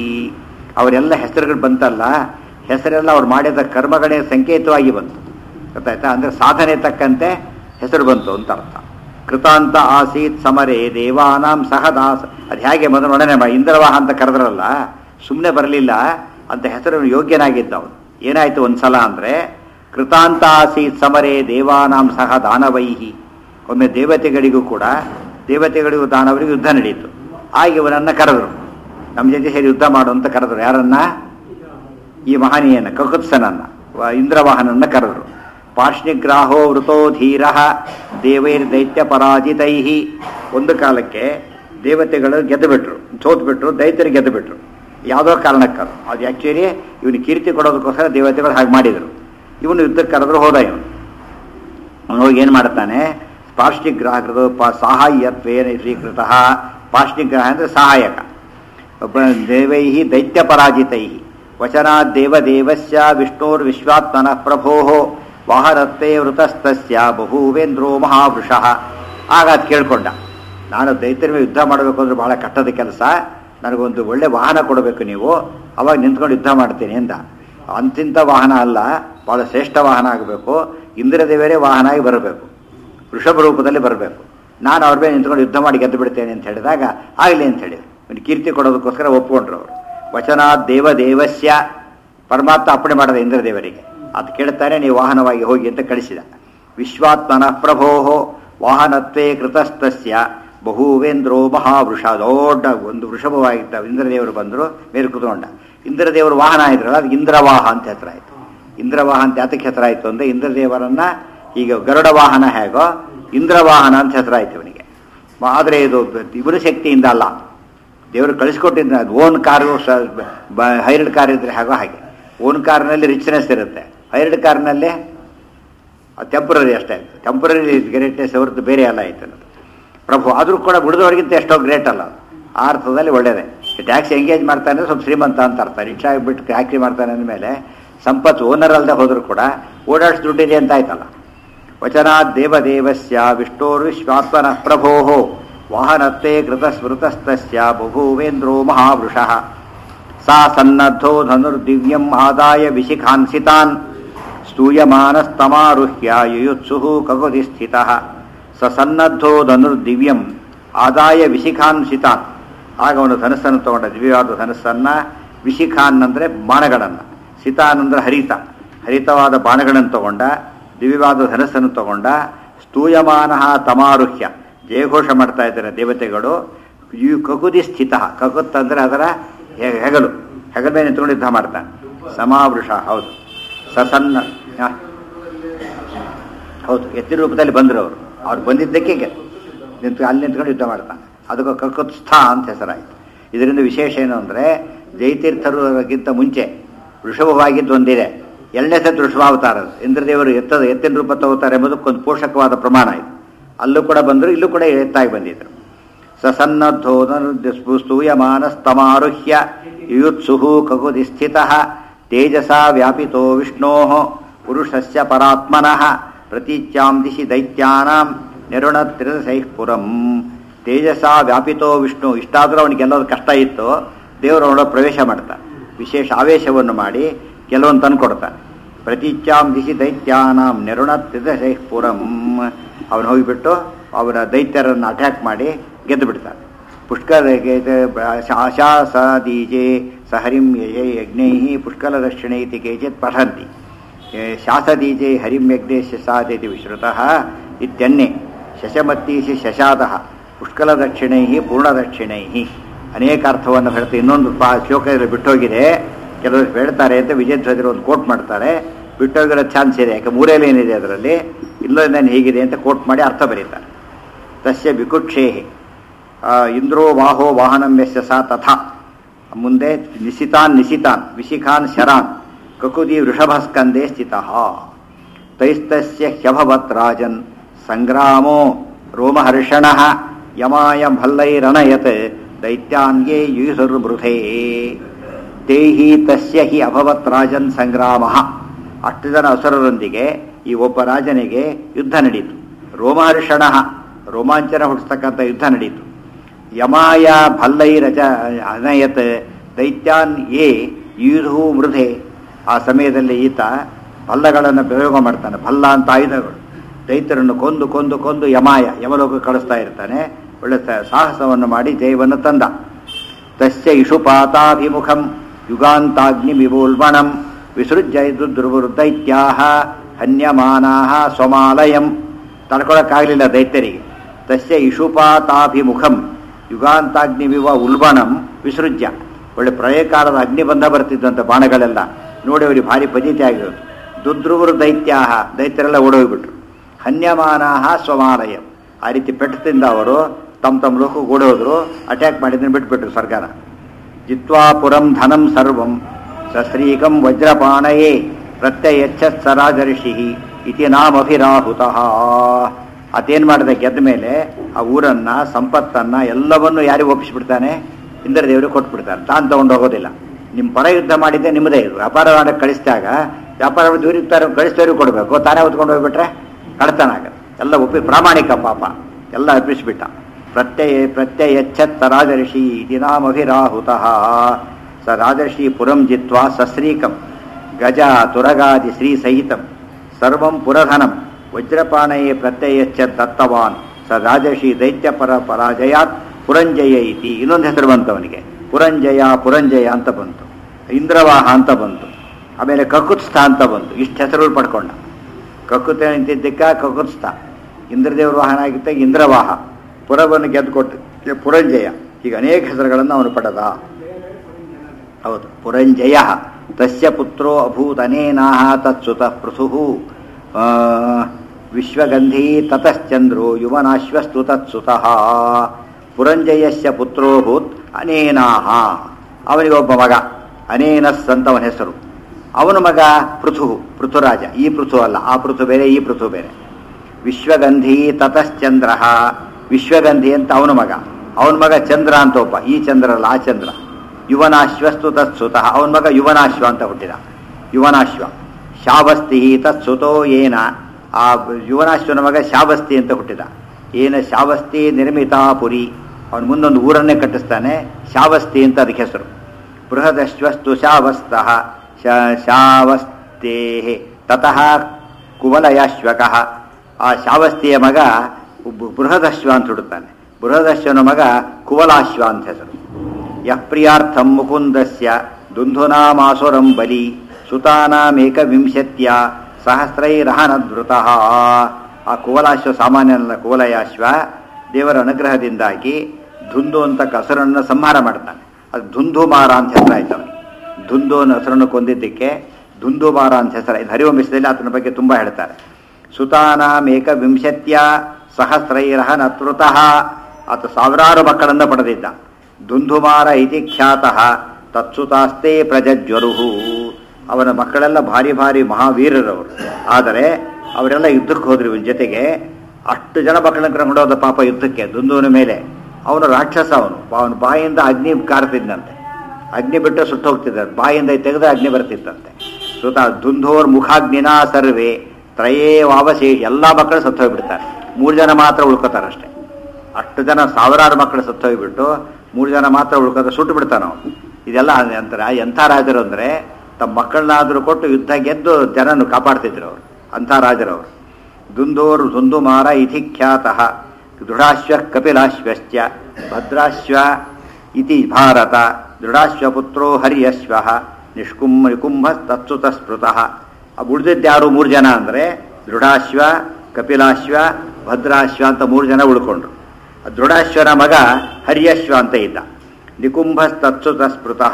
ಅವರೆಲ್ಲ ಹೆಸರುಗಳು ಬಂತಲ್ಲ ಹೆಸರೆಲ್ಲ ಅವ್ರು ಮಾಡಿದ ಕರ್ಮಗಳೇ ಸಂಕೇತವಾಗಿ ಬಂತು ಗೊತ್ತಾಯ್ತಾ ಅಂದ್ರೆ ಸಾಧನೆ ತಕ್ಕಂತೆ ಹೆಸರು ಬಂತು ಅಂತ ಅರ್ಥ ಕೃತಾಂತ ಆಸೀತ್ ಸಮರೇ ದೇವಾನಾಂ ಸಹ ದಾಸ ಅದು ಹೇಗೆ ಮೊದಲು ಒಡನೆ ಮಾ- ಇಂದ್ರವಾಹ ಅಂತ ಕರೆದ್ರಲ್ಲ ಸುಮ್ಮನೆ ಬರಲಿಲ್ಲ ಅಂತ ಹೆಸರು ಯೋಗ್ಯನಾಗಿದ್ದ ಅವನು ಏನಾಯ್ತು ಒಂದ್ಸಲ ಅಂದ್ರೆ ಕೃತಾಂತ ಆಸೀತ್ ಸಮರೇ ದೇವಾನಾಂ ಸಹ ದಾನವೈಹಿ ಒಮ್ಮೆ ದೇವತೆಗಳಿಗೂ ಕೂಡ ದೇವತೆಗಳಿಗೂ ದಾನವರಿಗೂ ಯುದ್ಧ ನಡೆಯಿತು ಆಗ ಇವನನ್ನ ಕರೆದ್ರು ನಮ್ಮ ಜೊತೆ ಸೇರಿ ಯುದ್ಧ ಮಾಡು ಅಂತ ಕರೆದ್ರು ಯಾರನ್ನ ಈ ಮಹನೀಯನ ಕಕುತ್ಸನನ್ನ ವ- ಇಂದ್ರವಾಹನನ್ನ ಕರೆದ್ರು ಪಾರ್ಷ್ಣಿಗ್ರಾಹೋ ವೃತೋ ಧೀರ ದೇವೈರ್ ದೈತ್ಯ ಪರಾಜಿತೈ ಒಂದು ಕಾಲಕ್ಕೆ ದೇವತೆಗಳು ಗೆದ್ದು ಬಿಟ್ರು ಸೋತ್ ಬಿಟ್ರು ದೈತ್ಯರು ಗೆದ್ದು ಬಿಟ್ರು ಯಾವುದೋ ಕಾರಣಕ್ಕದು ಅದು ಆ್ಯಕ್ಚುಲಿ ಇವನು ಕೀರ್ತಿ ಕೊಡೋದಕ್ಕೋಸ್ಕರ ದೇವತೆಗಳು ಹಾಗೆ ಮಾಡಿದರು ಇವನು ಯುದ್ಧಕ್ಕೆ ಕರೆದ್ರು ಹೋದ ಇವನು ಅವನು ಹೋಗಿ ಏನು ಮಾಡ್ತಾನೆ ಪಾರ್ಷ್ಣಿಗ್ರಾಹಕರು ಪ ಸಾಹಾಯ್ಯತ್ವೇನ ಸ್ವೀಕೃತ ಪಾರ್ಷ್ಣಿಗ್ರಾಹ ಅಂದರೆ ಸಹಾಯಕ ಒಬ್ಬ ದೇವೈ ದೈತ್ಯ ಪರಾಜಿತೈ ವಚನಾತ್ ದೇವದೇವಸ್ಯ ವಿಷ್ಣೋರ್ವಿಶ್ವಾತ್ಮನಃ ಪ್ರಭೋ ವಾಹರತ್ವೇ ವೃತಸ್ತಸ್ಯ ಬಹೂವೇಂದ್ರೋ ಮಹಾವೃಷಃ ಆಗ ಅದು ಕೇಳ್ಕೊಂಡ ನಾನು ದೈತ್ಯರ ಮೇಲೆ ಯುದ್ಧ ಮಾಡಬೇಕು ಅಂದ್ರೆ ಬಹಳ ಕಷ್ಟದ ಕೆಲಸ ನನಗೊಂದು ಒಳ್ಳೆ ವಾಹನ ಕೊಡಬೇಕು ನೀವು ಅವಾಗ ನಿಂತ್ಕೊಂಡು ಯುದ್ಧ ಮಾಡ್ತೀನಿ ಅಂದ ಅಂತಿಂಥ ವಾಹನ ಅಲ್ಲ ಬಹಳ ಶ್ರೇಷ್ಠ ವಾಹನ ಆಗಬೇಕು ಇಂದ್ರದೇವರೇ ವಾಹನ ಆಗಿ ಬರಬೇಕು ವೃಷಭ ರೂಪದಲ್ಲಿ ಬರಬೇಕು ನಾನು ಅವ್ರ ಮೇಲೆ ನಿಂತ್ಕೊಂಡು ಯುದ್ಧ ಮಾಡಿ ಗೆದ್ದು ಬಿಡ್ತೇನೆ ಅಂತ ಹೇಳಿದಾಗ ಆಗಲಿ ಅಂತ ಹೇಳಿ ಒಂದು ಕೀರ್ತಿ ಕೊಡೋದಕ್ಕೋಸ್ಕರ ಒಪ್ಕೊಂಡ್ರು ಅವರು ವಚನಾತ್ ದೇವ ದೇವಸ್ಯ ಪರಮಾತ್ಮ ಅಪ್ಪಣೆ ಮಾಡದ ಇಂದ್ರದೇವರಿಗೆ ಅದು ಕೇಳ್ತಾನೆ ನೀವು ವಾಹನವಾಗಿ ಹೋಗಿ ಅಂತ ಕಳಿಸಿದ ವಿಶ್ವಾತ್ಮನ ಪ್ರಭೋ ವಾಹನತ್ವೇ ಕೃತಸ್ತಸ್ಯ ಬಹುವೇಂದ್ರೋ ಮಹಾವೃಷ ದೊಡ್ಡ ಒಂದು ವೃಷಭವಾಗಿದ್ದ ಇಂದ್ರದೇವರು ಬಂದರು ಮೇಲೆ ಕುತ್ಕೊಂಡ ಇಂದ್ರದೇವರು ವಾಹನ ಇದ್ರಲ್ಲ ಅದು ಇಂದ್ರವಾಹ ಅಂತ ಹೆಸರು ಆಯಿತು ಇಂದ್ರವಾಹ ಅಂತ ಯಾತಕ್ಕೆ ಹೆಸರಾಯಿತು ಅಂದರೆ ಇಂದ್ರದೇವರನ್ನ ಈಗ ಗರುಡ ವಾಹನ ಹೇಗೋ ಇಂದ್ರವಾಹನ ಅಂತ ಹೆಸರಾಯ್ತು ಇವನಿಗೆ ಆದರೆ ಇದು ಇವರ ಶಕ್ತಿಯಿಂದ ಅಲ್ಲ ದೇವರು ಕಳಿಸ್ಕೊಟ್ಟಿದ್ದ ಅದು ಓನ್ ಕಾರು ಹೈರ್ಡ್ ಕಾರ್ ಇದ್ರೆ ಹಾಗೋ ಹಾಗೆ ಓನ್ ಕಾರ್ನಲ್ಲಿ ರಿಚ್ನೆಸ್ ಇರುತ್ತೆ ಹೈರ್ಡ್ ಕಾರ್ನಲ್ಲಿ ಟೆಂಪ್ರರಿ ಅಷ್ಟೇ ಟೆಂಪ್ರರಿ ಗ್ರೇಟ್ನೆಸ್ ಹೊರತು ಬೇರೆ ಅಲ್ಲ ಆಯ್ತು ಅನ್ನೋದು ಪ್ರಭು ಆದರೂ ಕೂಡ ಉಳಿದವರಿಗಿಂತ ಎಷ್ಟೋ ಗ್ರೇಟ್ ಅಲ್ಲ ಅದು. ಆ ಅರ್ಥದಲ್ಲಿ ಒಳ್ಳೇದೇ ಟ್ಯಾಕ್ಸಿ ಎಂಗೇಜ್ ಮಾಡ್ತಾನೆ ಅಂದ್ರೆ ಸ್ವಲ್ಪ ಶ್ರೀಮಂತ ಅಂತ ಅರ್ಥ ರಿಕ್ಷಾ ಬಿಟ್ಟು ಟ್ಯಾಕ್ಸಿ ಮಾಡ್ತಾನೆ ಅಂದಮೇಲೆ ಸಂಪತ್ತು ಓನರ್ ಅಲ್ಲದೆ ಹೋದರೂ ಕೂಡ ಓಡಾಡ್ಸ್ ದುಡ್ಡಿದೆ ಅಂತ ಆಯ್ತಲ್ಲ ವಚನಾತ್ ದೇವದೇವಸ್ಯ ವಿಷ್ಣೋರ್ವಿಶ್ವಾತ್ಮನಃ ಪ್ರಭೋ ವಾಹನತ್ವೇ ಕೃತಸ್ಮೃತಸ್ತಸ್ಯ ಬಭೂವೇಂದ್ರೋ ಮಹಾವೃಷಃ ಸಾ ಸನ್ನದ್ಧೋ ಧನುರ್ದಿವ್ಯಂ ಆದಾಯ ವಿಶಿಖಾನ್ಸಿತಾನ್ ಸ್ತೂಯಮಾನಸ್ತಮಾರುಹ್ಯ ಯುಯುತ್ಸುಃ ಕಗುದಿ ಸ್ಥಿತಃ ಸ ಸನ್ನದ್ಧೋ ಧನುರ್ದಿವ್ಯಂ ಆದಾಯ ವಿಶಿಖಾನ್ಸಿತಾನ್ ಆಗ ಅವನು ಧನಸ್ಸನ್ನು ತಗೊಂಡ ದಿವ್ಯವಾದ ಧನಸ್ಸನ್ನ ವಿಶಿಖಾನ್ ಅಂದರೆ ಬಾಣಗಳನ್ನು ಸಿತಾನ್ ಅಂದರೆ ಹರಿತ ಹರಿತವಾದ ಬಾಣಗಳನ್ನು ತಗೊಂಡ ದಿವ್ಯವಾದ ಧನಸ್ಸನ್ನು ತಗೊಂಡ ಸ್ತೂಯಮಾನ ತಮಾರುಹ್ಯ ಜಯಘೋಷ ಮಾಡ್ತಾ ಇದ್ದಾರೆ ದೇವತೆಗಳು ಯು ಕಕುದಿ ಸ್ಥಿತ ಕಕುತ್ ಅಂದರೆ ಅದರ ಹೆ- ಹೆಗಲು ಹೆಗಲ ಮೇಲೆ ನಿಂತ್ಕೊಂಡು ಯುದ್ಧ ಮಾಡ್ತಾನೆ ಸಮಾವೃಷ ಹೌದು ಸಸನ್ನ ಆ, ಹೌದು ಎತ್ತಿನ ರೂಪದಲ್ಲಿ ಬಂದರು ಅವರು ಅವ್ರು ಬಂದಿದ್ದಕ್ಕೆ ಗೆ- ನಿಂತು ಅಲ್ಲಿ ನಿಂತ್ಕೊಂಡು ಯುದ್ಧ ಮಾಡ್ತಾನೆ ಅದಕ್ಕೆ ಕಕುತ್ಸ್ಥ ಅಂತ ಹೆಸರಾಯಿತು ಇದರಿಂದ ವಿಶೇಷ ಏನು ಅಂದರೆ ಜಯತೀರ್ಥರಿಗಿಂತ ಮುಂಚೆ ವೃಷಭವಾಗಿದ್ದು ಒಂದಿದೆ ಎರಡನೇ ಸತಿ ವೃಷಭಾವತಾರ ಅದು. ಇಂದ್ರದೇವರು ಎತ್ತದ ಎತ್ತಿನ ರೂಪ ತಗೋತಾರೆ ಎಂಬುದಕ್ಕೊಂದು ಪೋಷಕವಾದ ಪ್ರಮಾಣ ಇದು ಅಲ್ಲೂ ಕೂಡ ಬಂದರು ಇಲ್ಲೂ ಕೂಡ ಎತ್ತಾಗಿ ಬಂದಿದ್ದರು ಸಸನ್ನದ್ಧೋ ಸ್ತೂಯಮಾನಸ್ತಮಾರುಹ್ಯ ಯುಯುತ್ಸುಃ ಕಗುದಿ ಸ್ಥಿತಃ ತೇಜಸಾ ವ್ಯಾಪಿತೋ ವಿಷ್ಣೋ ಪುರುಷಸ್ಯ ಪರಾತ್ಮನಃ ಪ್ರತೀಚ್ಯಾಂ ದಿಶಿ ದೈತ್ಯಾನಾಂ ನಿರುಣತ್ರಿದಶೈಃ ಪುರಂ ತೇಜಸಾ ವ್ಯಾಪಿತೋ ವಿಷ್ಣು ಇಷ್ಟಾದರೂ ಅವನಿಗೆ ಎಲ್ಲೋದು ಕಷ್ಟ ಇತ್ತು ದೇವರು ಅವಳ ಪ್ರವೇಶ ಮಾಡ್ತಾನೆ ವಿಶೇಷ ಆವೇಶವನ್ನು ಮಾಡಿ ಕೆಲವೊಂದು ತಂದುಕೊಡ್ತಾನೆ ಪ್ರತೀಚ್ಯಾಂ ದಿಶಿ ದೈತ್ಯಾನಾಂ ನಿರುಣತ್ರಿದಶೈಃ ಪುರಂ ಅವನು ಹೋಗಿಬಿಟ್ಟು ಅವರ ದೈತ್ಯರನ್ನು ಅಟ್ಯಾಕ್ ಮಾಡಿ ಗೆದ್ದು ಬಿಡ್ತಾನೆ ಪುಷ್ಕರಗೆ ಶಾಸದೀಜೆ ಸಹರಿಂ ಯಜೆ ಯಜ್ಞೈ ಪುಷ್ಕಲದಕ್ಷಿಣೆ ಇತಿ ಕೇಚಿತ್ ಪಠಂತಿ ಏ, ಶಾಸದೀಜೆ ಹರಿಂ ಯಜ್ಞೇಶ ಸಾಧೇತಿ ವಿಶ್ರುತಃ ಇತ್ಯನ್ನೇ ಶಶಮತ್ತೀಶಿ ಶಶಾದಃ ಪುಷ್ಕಲದಕ್ಷಿಣೈ ಪೂರ್ಣದಕ್ಷಿಣೈ ಅನೇಕ ಅರ್ಥವನ್ನು ಹೇಳ್ತಾ ಇನ್ನೊಂದು ಪಾ ಶ್ಲೋಕದಲ್ಲಿ ಬಿಟ್ಟೋಗಿದೆ ಕೆಲವರು ಹೇಳ್ತಾರೆ ಅಂತ ವಿಜಯಧ್ವಜರು ಒಂದು ಕೋಟ್ ಮಾಡ್ತಾರೆ ಬಿಟ್ಟೋಗಿರೋ ಚಾನ್ಸ್ ಇದೆ ಯಾಕೆ ಮೂರೇಲಿ ಏನಿದೆ ಅದರಲ್ಲಿ ಇಲ್ಲೊಂದೇನು ಹೀಗಿದೆ ಅಂತ ಕೋಟ್ ಮಾಡಿ ಅರ್ಥ ಬರೀತಾರೆ ತಸ್ಯ ವಿಕುಕ್ಷೇ ಇಂದ್ರೋ ವಾಹೋ ವಾಹನಂ ಯಸ್ಯ ಸಾ ತಥಾ ಮುಂದೆ ನಿಶಿತಾನ್ ನಿಶಿತಾನ್ ವಿಶಿಖಾನ್ ಶರಾನ್ ಕಕುದಿ ವೃಷಭಸ್ಕಂದೇ ಸ್ಥಿತಃ ತೈಸ್ತಸ್ಯ ಹ್ಯಭವತ್ ರಾಜನ್ ಸಂಗ್ರಾಮೋ ರೋಮಹರ್ಷಣ ಯಮಾಯ ಭಲ್ಲೈರನಯತ್ ದೈತ್ಯಾನ್ಯೇ ಯುಯುಸುರ್ಬೃಧೇ ತೇಹಿ ತಸ್ಯ ಹಿ ಅಭವತ್ ರಾಜನ್ ಸಂಗ್ರಾಮ ಅಷ್ಟು ಜನ ಅಸುರರೊಂದಿಗೆ ಈ ಒಬ್ಬ ರಾಜನಿಗೆ ಯುದ್ಧ ನಡೀತು ರೋಮಹರ್ಷಣ ರೋಮಾಂಚನ ಹುಟ್ಟಿಸ್ತಕ್ಕಂಥ ಯುದ್ಧ ನಡೀತು ಯಮಾಯ ಭಲ್ಲೈರಜ ಅನಯತ್ ದೈತ್ಯಾನ್ ಏ ಯುಧು ಮೃಧೆ ಆ ಸಮಯದಲ್ಲಿ ಈತ ಭಲ್ಲಗಳನ್ನು ಪ್ರಯೋಗ ಮಾಡ್ತಾನೆ ಭಲ್ಲ ಅಂತ ಆಯುಧಗಳು ದೈತ್ಯರನ್ನು ಕೊಂದು ಕೊಂದು ಕೊಂದು ಯಮಾಯ ಯಮಲೋಕ ಕಳಿಸ್ತಾ ಇರ್ತಾನೆ ಒಳ್ಳೆ ಸ- ಸಾಹಸವನ್ನು ಮಾಡಿ ಜಯವನ್ನು ತಂದ ತಸ್ಯ ಇಷುಪಾತಾಭಿಮುಖಂ ಯುಗಾಂತಾಗ್ನಿಮಿವೋಲ್ಬಣಂ ವಿಸೃಜ್ಯ ದುರ್ವೃದೈತ್ಯಾ ಹನ್ಯಮಾನಾ ಸ್ವಮಾಲಯಂ ತಡ್ಕೊಳಕ್ಕಾಗಲಿಲ್ಲ ದೈತ್ಯರಿಗೆ ತಸ್ಯ ಇಷುಪಾತಾಭಿಮುಖಂ ಯುಗಾಂತಾಗ್ನಿವಿವ ಉಲ್ಬಣಂ ವಿಸೃಜ್ಯ ಒಳ್ಳೆ ಪ್ರಳಯಕಾಲದ ಅಗ್ನಿ ಬಂಧ ಬರ್ತಿದ್ದಂಥ ಬಾಣಗಳೆಲ್ಲ ನೋಡಿ ಅವರಿಗೆ ಭಾರಿ ಪಜಿತಿ ಆಗಿರೋದು ದುದ್ರುವರು ದೈತ್ಯಾಹ ದೈತ್ಯರೆಲ್ಲ ಓಡೋಗ್ಬಿಟ್ರು ಹನ್ಯಮಾನಾಹ ಸ್ವಮಾಲಯಂ ಆ ರೀತಿ ಪೆಟ್ಟದಿಂದ ಅವರು ತಮ್ಮ ತಮ್ಮ ಲೋಕಕ್ಕೆ ಓಡೋದ್ರು ಅಟ್ಯಾಕ್ ಮಾಡಿದ್ರೆ ಬಿಟ್ಬಿಟ್ರು ಸರ್ಕಾರ ಜಿತ್ವಾ ಪುರಂ ಧನಂ ಸರ್ವಂ ಸಶ್ರೀಕಂ ವಜ್ರಪಾಣಯೇ ಪ್ರತ್ಯಯಚ್ಛತ್ ಸರಾಜರ್ಷಿ ಇತಿ ನಾಮಭಿರಾಹುತಃ ಅದೇನು ಮಾಡಿದ ಗೆದ್ದ ಮೇಲೆ ಆ ಊರನ್ನ ಸಂಪತ್ತನ್ನ ಎಲ್ಲವನ್ನೂ ಯಾರಿಗೆ ಒಪ್ಪಿಸ್ಬಿಡ್ತಾನೆ ಇಂದ್ರದೇವರಿಗೆ ಕೊಟ್ಬಿಡ್ತಾನೆ ತಾನು ತಗೊಂಡು ಹೋಗೋದಿಲ್ಲ ನಿಮ್ಮ ಪರ ಯುದ್ಧ ಮಾಡಿದ್ದೆ ನಿಮ್ಮದೇ ಇದು ವ್ಯಾಪಾರ ಮಾಡಕ್ಕೆ ಕಳಿಸಿದಾಗ ವ್ಯಾಪಾರ ದೂರಿರ್ತಾರೆ ಕಳಿಸ್ತವ್ರಿಗೆ ಕೊಡಬೇಕು ತಾನೇ ಹೊತ್ಕೊಂಡು ಹೋಗ್ಬಿಟ್ರೆ ಕಳ್ತನ ಆಗತ್ತೆ ಎಲ್ಲ ಒಪ್ಪಿ ಪ್ರಾಮಾಣಿಕ ಪಾಪ ಎಲ್ಲ ಅರ್ಪಿಸ್ಬಿಟ್ಟ ಪ್ರತ್ಯಯ ಪ್ರತ್ಯಯಚ್ಛತ್ ರಾಜರ್ಷಿ ದಿನಾಮಭಿರಾಹುತಃ ಸ ರಾಜರ್ಷಿ ಪುರಂ ಜಿತ್ವಾ ಸಶ್ರೀಕಂ ಗಜ ತುರಗಾದಿ ಶ್ರೀ ಸಹಿತಂ ಸರ್ವಂ ಪುರಧನಂ ವಜ್ರಪಾಣಯೇ ಪ್ರತ್ಯಯಚ್ಛತ್ ದತ್ತವಾನ್ ಸ ರಾಜರ್ಷಿ ದೈತ್ಯ ಪರ ಪರಾಜಯಾತ್ ಪುರಂಜಯ ಇತಿ ಇನ್ನೊಂದು ಹೆಸರು ಬಂತು ಅವನಿಗೆ ಪುರಂಜಯ ಪುರಂಜಯ ಅಂತ ಬಂತು ಇಂದ್ರವಾಹ ಅಂತ ಬಂತು ಆಮೇಲೆ ಕಕುತ್ಸ್ಥ ಅಂತ ಬಂತು ಇಷ್ಟು ಹೆಸರುಗಳು ಪಡ್ಕೊಂಡ ಕಕುತ ನಿಂತಿದ್ದಕ್ಕ ಕಕುತ್ಸ್ಥ ಇಂದ್ರದೇವರ ವಾಹನ ಆಗಿದ್ದ ಇಂದ್ರವಾಹ ಪುರವನ್ನು ಗೆದ್ದುಕೊಟ್ಟು ಪುರಂಜಯ ಈಗ ಅನೇಕ ಹೆಸರುಗಳನ್ನು ಅವನು ಪಡೆದ ಹೌದು ಪುರಂಜಯ ತಸ್ಯ ಪುತ್ರೋ ಅಭೂತ್ ಅನೇನಾಹ ತತ್ಸುತಃ ಪೃಥು ವಿಶ್ವಗಂಧಿ ತತಶ್ಚಂದ್ರೋ ಯುವನಾಶ್ವಸ್ತು ತತ್ಸುತಃ ಪುರಂಜಯಸ್ಯ ಪುತ್ರೋಭೂತ್ ಅನೇನಾಹ ಅವನಿಗೊಬ್ಬ ಮಗ ಅನೇನಸ್ ಅಂತ ಅವನ ಹೆಸರು ಅವನ ಮಗ ಪೃಥು ಪೃಥುರಾಜ ಈ ಪೃಥು ಅಲ್ಲ ಆ ಪೃಥು ಬೇರೆ ಈ ಪೃಥು ಬೇರೆ ವಿಶ್ವಗಂಧಿ ತತಶ್ಚಂದ್ರ ವಿಶ್ವಗಂಧಿ ಅಂತ ಅವನ ಮಗ ಅವನ ಮಗ ಚಂದ್ರ ಅಂತ ಒಬ್ಬ ಈ ಚಂದ್ರ ಅಲ್ಲ ಆ ಚಂದ್ರ ಯುವನಾಶ್ವಸ್ತು ತತ್ಸುತಃ ಅವನ ಮಗ ಯುವನಾಶ್ವ ಅಂತ ಹುಟ್ಟಿದ ಯುವನಾಶ್ವ ಶಾವಸ್ತಿ ತತ್ಸುತೋ ಏನ ಆ ಯುವನಾಶ್ವನ ಮಗ ಶಾವಸ್ತಿ ಅಂತ ಹುಟ್ಟಿದ ಏನ ಶಾವಸ್ತಿ ನಿರ್ಮಿತಾಪುರಿ ಅವನು ಮುಂದೊಂದು ಊರನ್ನೇ ಕಟ್ಟಿಸ್ತಾನೆ ಶಾವಸ್ತಿ ಅಂತ ಅದಕ್ಕೆ ಹೆಸರು ಬೃಹದಶ್ವಸ್ತು ಶಾವಸ್ತಃ ಶ- ಶಾವಸ್ತೇ ತತಃ ಕುವಲಯಾಶ್ವಕಃ ಆ ಶಾವಸ್ತಿಯ ಮಗ ಬೃ- ಬೃಹದಶ್ವ ಅಂತ ಹುಡುತ್ತಾನೆ ಬೃಹದಶ್ವನ ಮಗ ಕುವಲಾಶ್ವ ಅಂತ ಹೆಸರು ಯಃ ಪ್ರಿಯಾರ್ಥಂ ಮುಕುಂದಸ್ಯ ದುಂಧುನಾಮಾಸುರಂ ಬಲಿ ಸುತಾನಾಮೇಕವಿಂಶತ್ಯ ಸಹಸ್ರೈರಹನದ್ರುತಃ ಆ ಕುವಲಾಶ್ವ ಸಾಮಾನ್ಯನಲ್ಲ ಕುವಲಯಾಶ್ವ ದೇವರ ಅನುಗ್ರಹದಿಂದಾಗಿ ಧುಂದು ಅಂತ ಕಸರನ್ನು ಸಂಹಾರ ಮಾಡ್ತಾನೆ ಅದು ಧುಂಧುಮಾರ ಅಂತ ಹೆಸರಾಯ್ತು ಅವನಿಗೆ ಧುಂದು ಅನ್ನೋ ಹೆಸರನ್ನು ಕೊಂದಿದ್ದಕ್ಕೆ ಧುಂದುಮಾರ ಅಂತ ಹೆಸರಾಯ್ತು ಹರಿವಂಶದಲ್ಲಿ ಆತನ ಬಗ್ಗೆ ತುಂಬ ಹೇಳ್ತಾರೆ ಸುತಾನಾಮೇಕ ವಿಂಶತ್ಯ ಸಹಸ್ರೈರಹ ನತೃತಃ ಆತ ಸಾವಿರಾರು ಮಕ್ಕಳನ್ನು ಪಡೆದಿದ್ದ ದುಂದುಮಾರ ಇತಿ ಖ್ಯಾತಃ ತತ್ಸುತಾಸ್ತೆ ಪ್ರಜಜ್ವರುಹು ಅವನ ಮಕ್ಕಳೆಲ್ಲ ಭಾರಿ ಭಾರಿ ಮಹಾವೀರರವರು ಆದರೆ ಅವರೆಲ್ಲ ಯುದ್ಧಕ್ಕೆ ಹೋದ್ರು ಇವನ ಜೊತೆಗೆ ಅಷ್ಟು ಜನ ಮಕ್ಕಳನ್ನ ಕರ್ಕೊಂಡು ಹೋದ ಪಾಪ ಯುದ್ಧಕ್ಕೆ ದುಂದುವಿನ ಮೇಲೆ ಅವನು ರಾಕ್ಷಸ ಅವನು ಅವನ ಬಾಯಿಂದ ಅಗ್ನಿ ಕಾರ್ತಿದ್ದಂತೆ ಅಗ್ನಿ ಬಿಟ್ಟು ಸುಟ್ಟು ಹೋಗ್ತಿದ್ದ ಬಾಯಿಂದ ತೆಗೆದ ಅಗ್ನಿ ಬರ್ತಿತ್ತಂತೆ ಸುತ ದುಂಧೋರ್ ಮುಖಾಗ್ನಿನಾ ಸರ್ವೇ ತ್ರಯೇ ವಾವಶೇಷ ಎಲ್ಲ ಮಕ್ಕಳು ಸತ್ತು ಹೋಗ್ಬಿಡ್ತಾರೆ ಮೂರು ಜನ ಮಾತ್ರ ಉಳ್ಕೋತಾರೆ ಅಷ್ಟೇ ಅಷ್ಟು ಜನ ಸಾವಿರಾರು ಮಕ್ಕಳು ಸತ್ತು ಹೋಗ್ಬಿಟ್ಟು ಮೂರು ಜನ ಮಾತ್ರ ಉಳ್ಕೋತಾರೆ ಸುಟ್ಟು ಬಿಡ್ತಾನೆ ಅವನು ಇದೆಲ್ಲ ಅಂತಾರೆ ಎಂಥ ರಾಜರು ಅಂದರೆ ತಮ್ಮ ಮಕ್ಕಳನ್ನಾದರೂ ಕೊಟ್ಟು ಯುದ್ಧ ಗೆದ್ದು ಜನನ್ನು ಕಾಪಾಡ್ತಿದ್ರು ಅವರು ಅಂಥ ರಾಜರವರು ದುಂದೋರು ದುಂದುಮಾರ ಇತಿ ಖ್ಯಾತಃ ದೃಢಾಶ್ವ ಕಪಿಲಾಶ್ವಶ್ಚ ಭದ್ರಾಶ್ವ ಇತಿ ಭಾರತ ದೃಢಾಶ್ವಪುತ್ರೋ ಹರ್ಯಶ್ವ ನಿಷ್ಕುಂಭ ನಿಕುಂಭ ತತ್ಸುತ ಸ್ಮೃತಃ ಉಳಿದಿದ್ದ್ಯಾರು ಮೂರು ಜನ ಅಂದರೆ ದೃಢಾಶ್ವ ಕಪಿಲಾಶ್ವ ಭದ್ರಾಶ್ವ ಅಂತ ಮೂರು ಜನ ಉಳ್ಕೊಂಡ್ರು ಆ ದೃಢಾಶ್ವನ ಮಗ ಹರ್ಯಶ್ವ ಅಂತ ಇದ್ದ ನಿಕುಂಭ ತತ್ಸುತ ಸ್ಮೃತಃ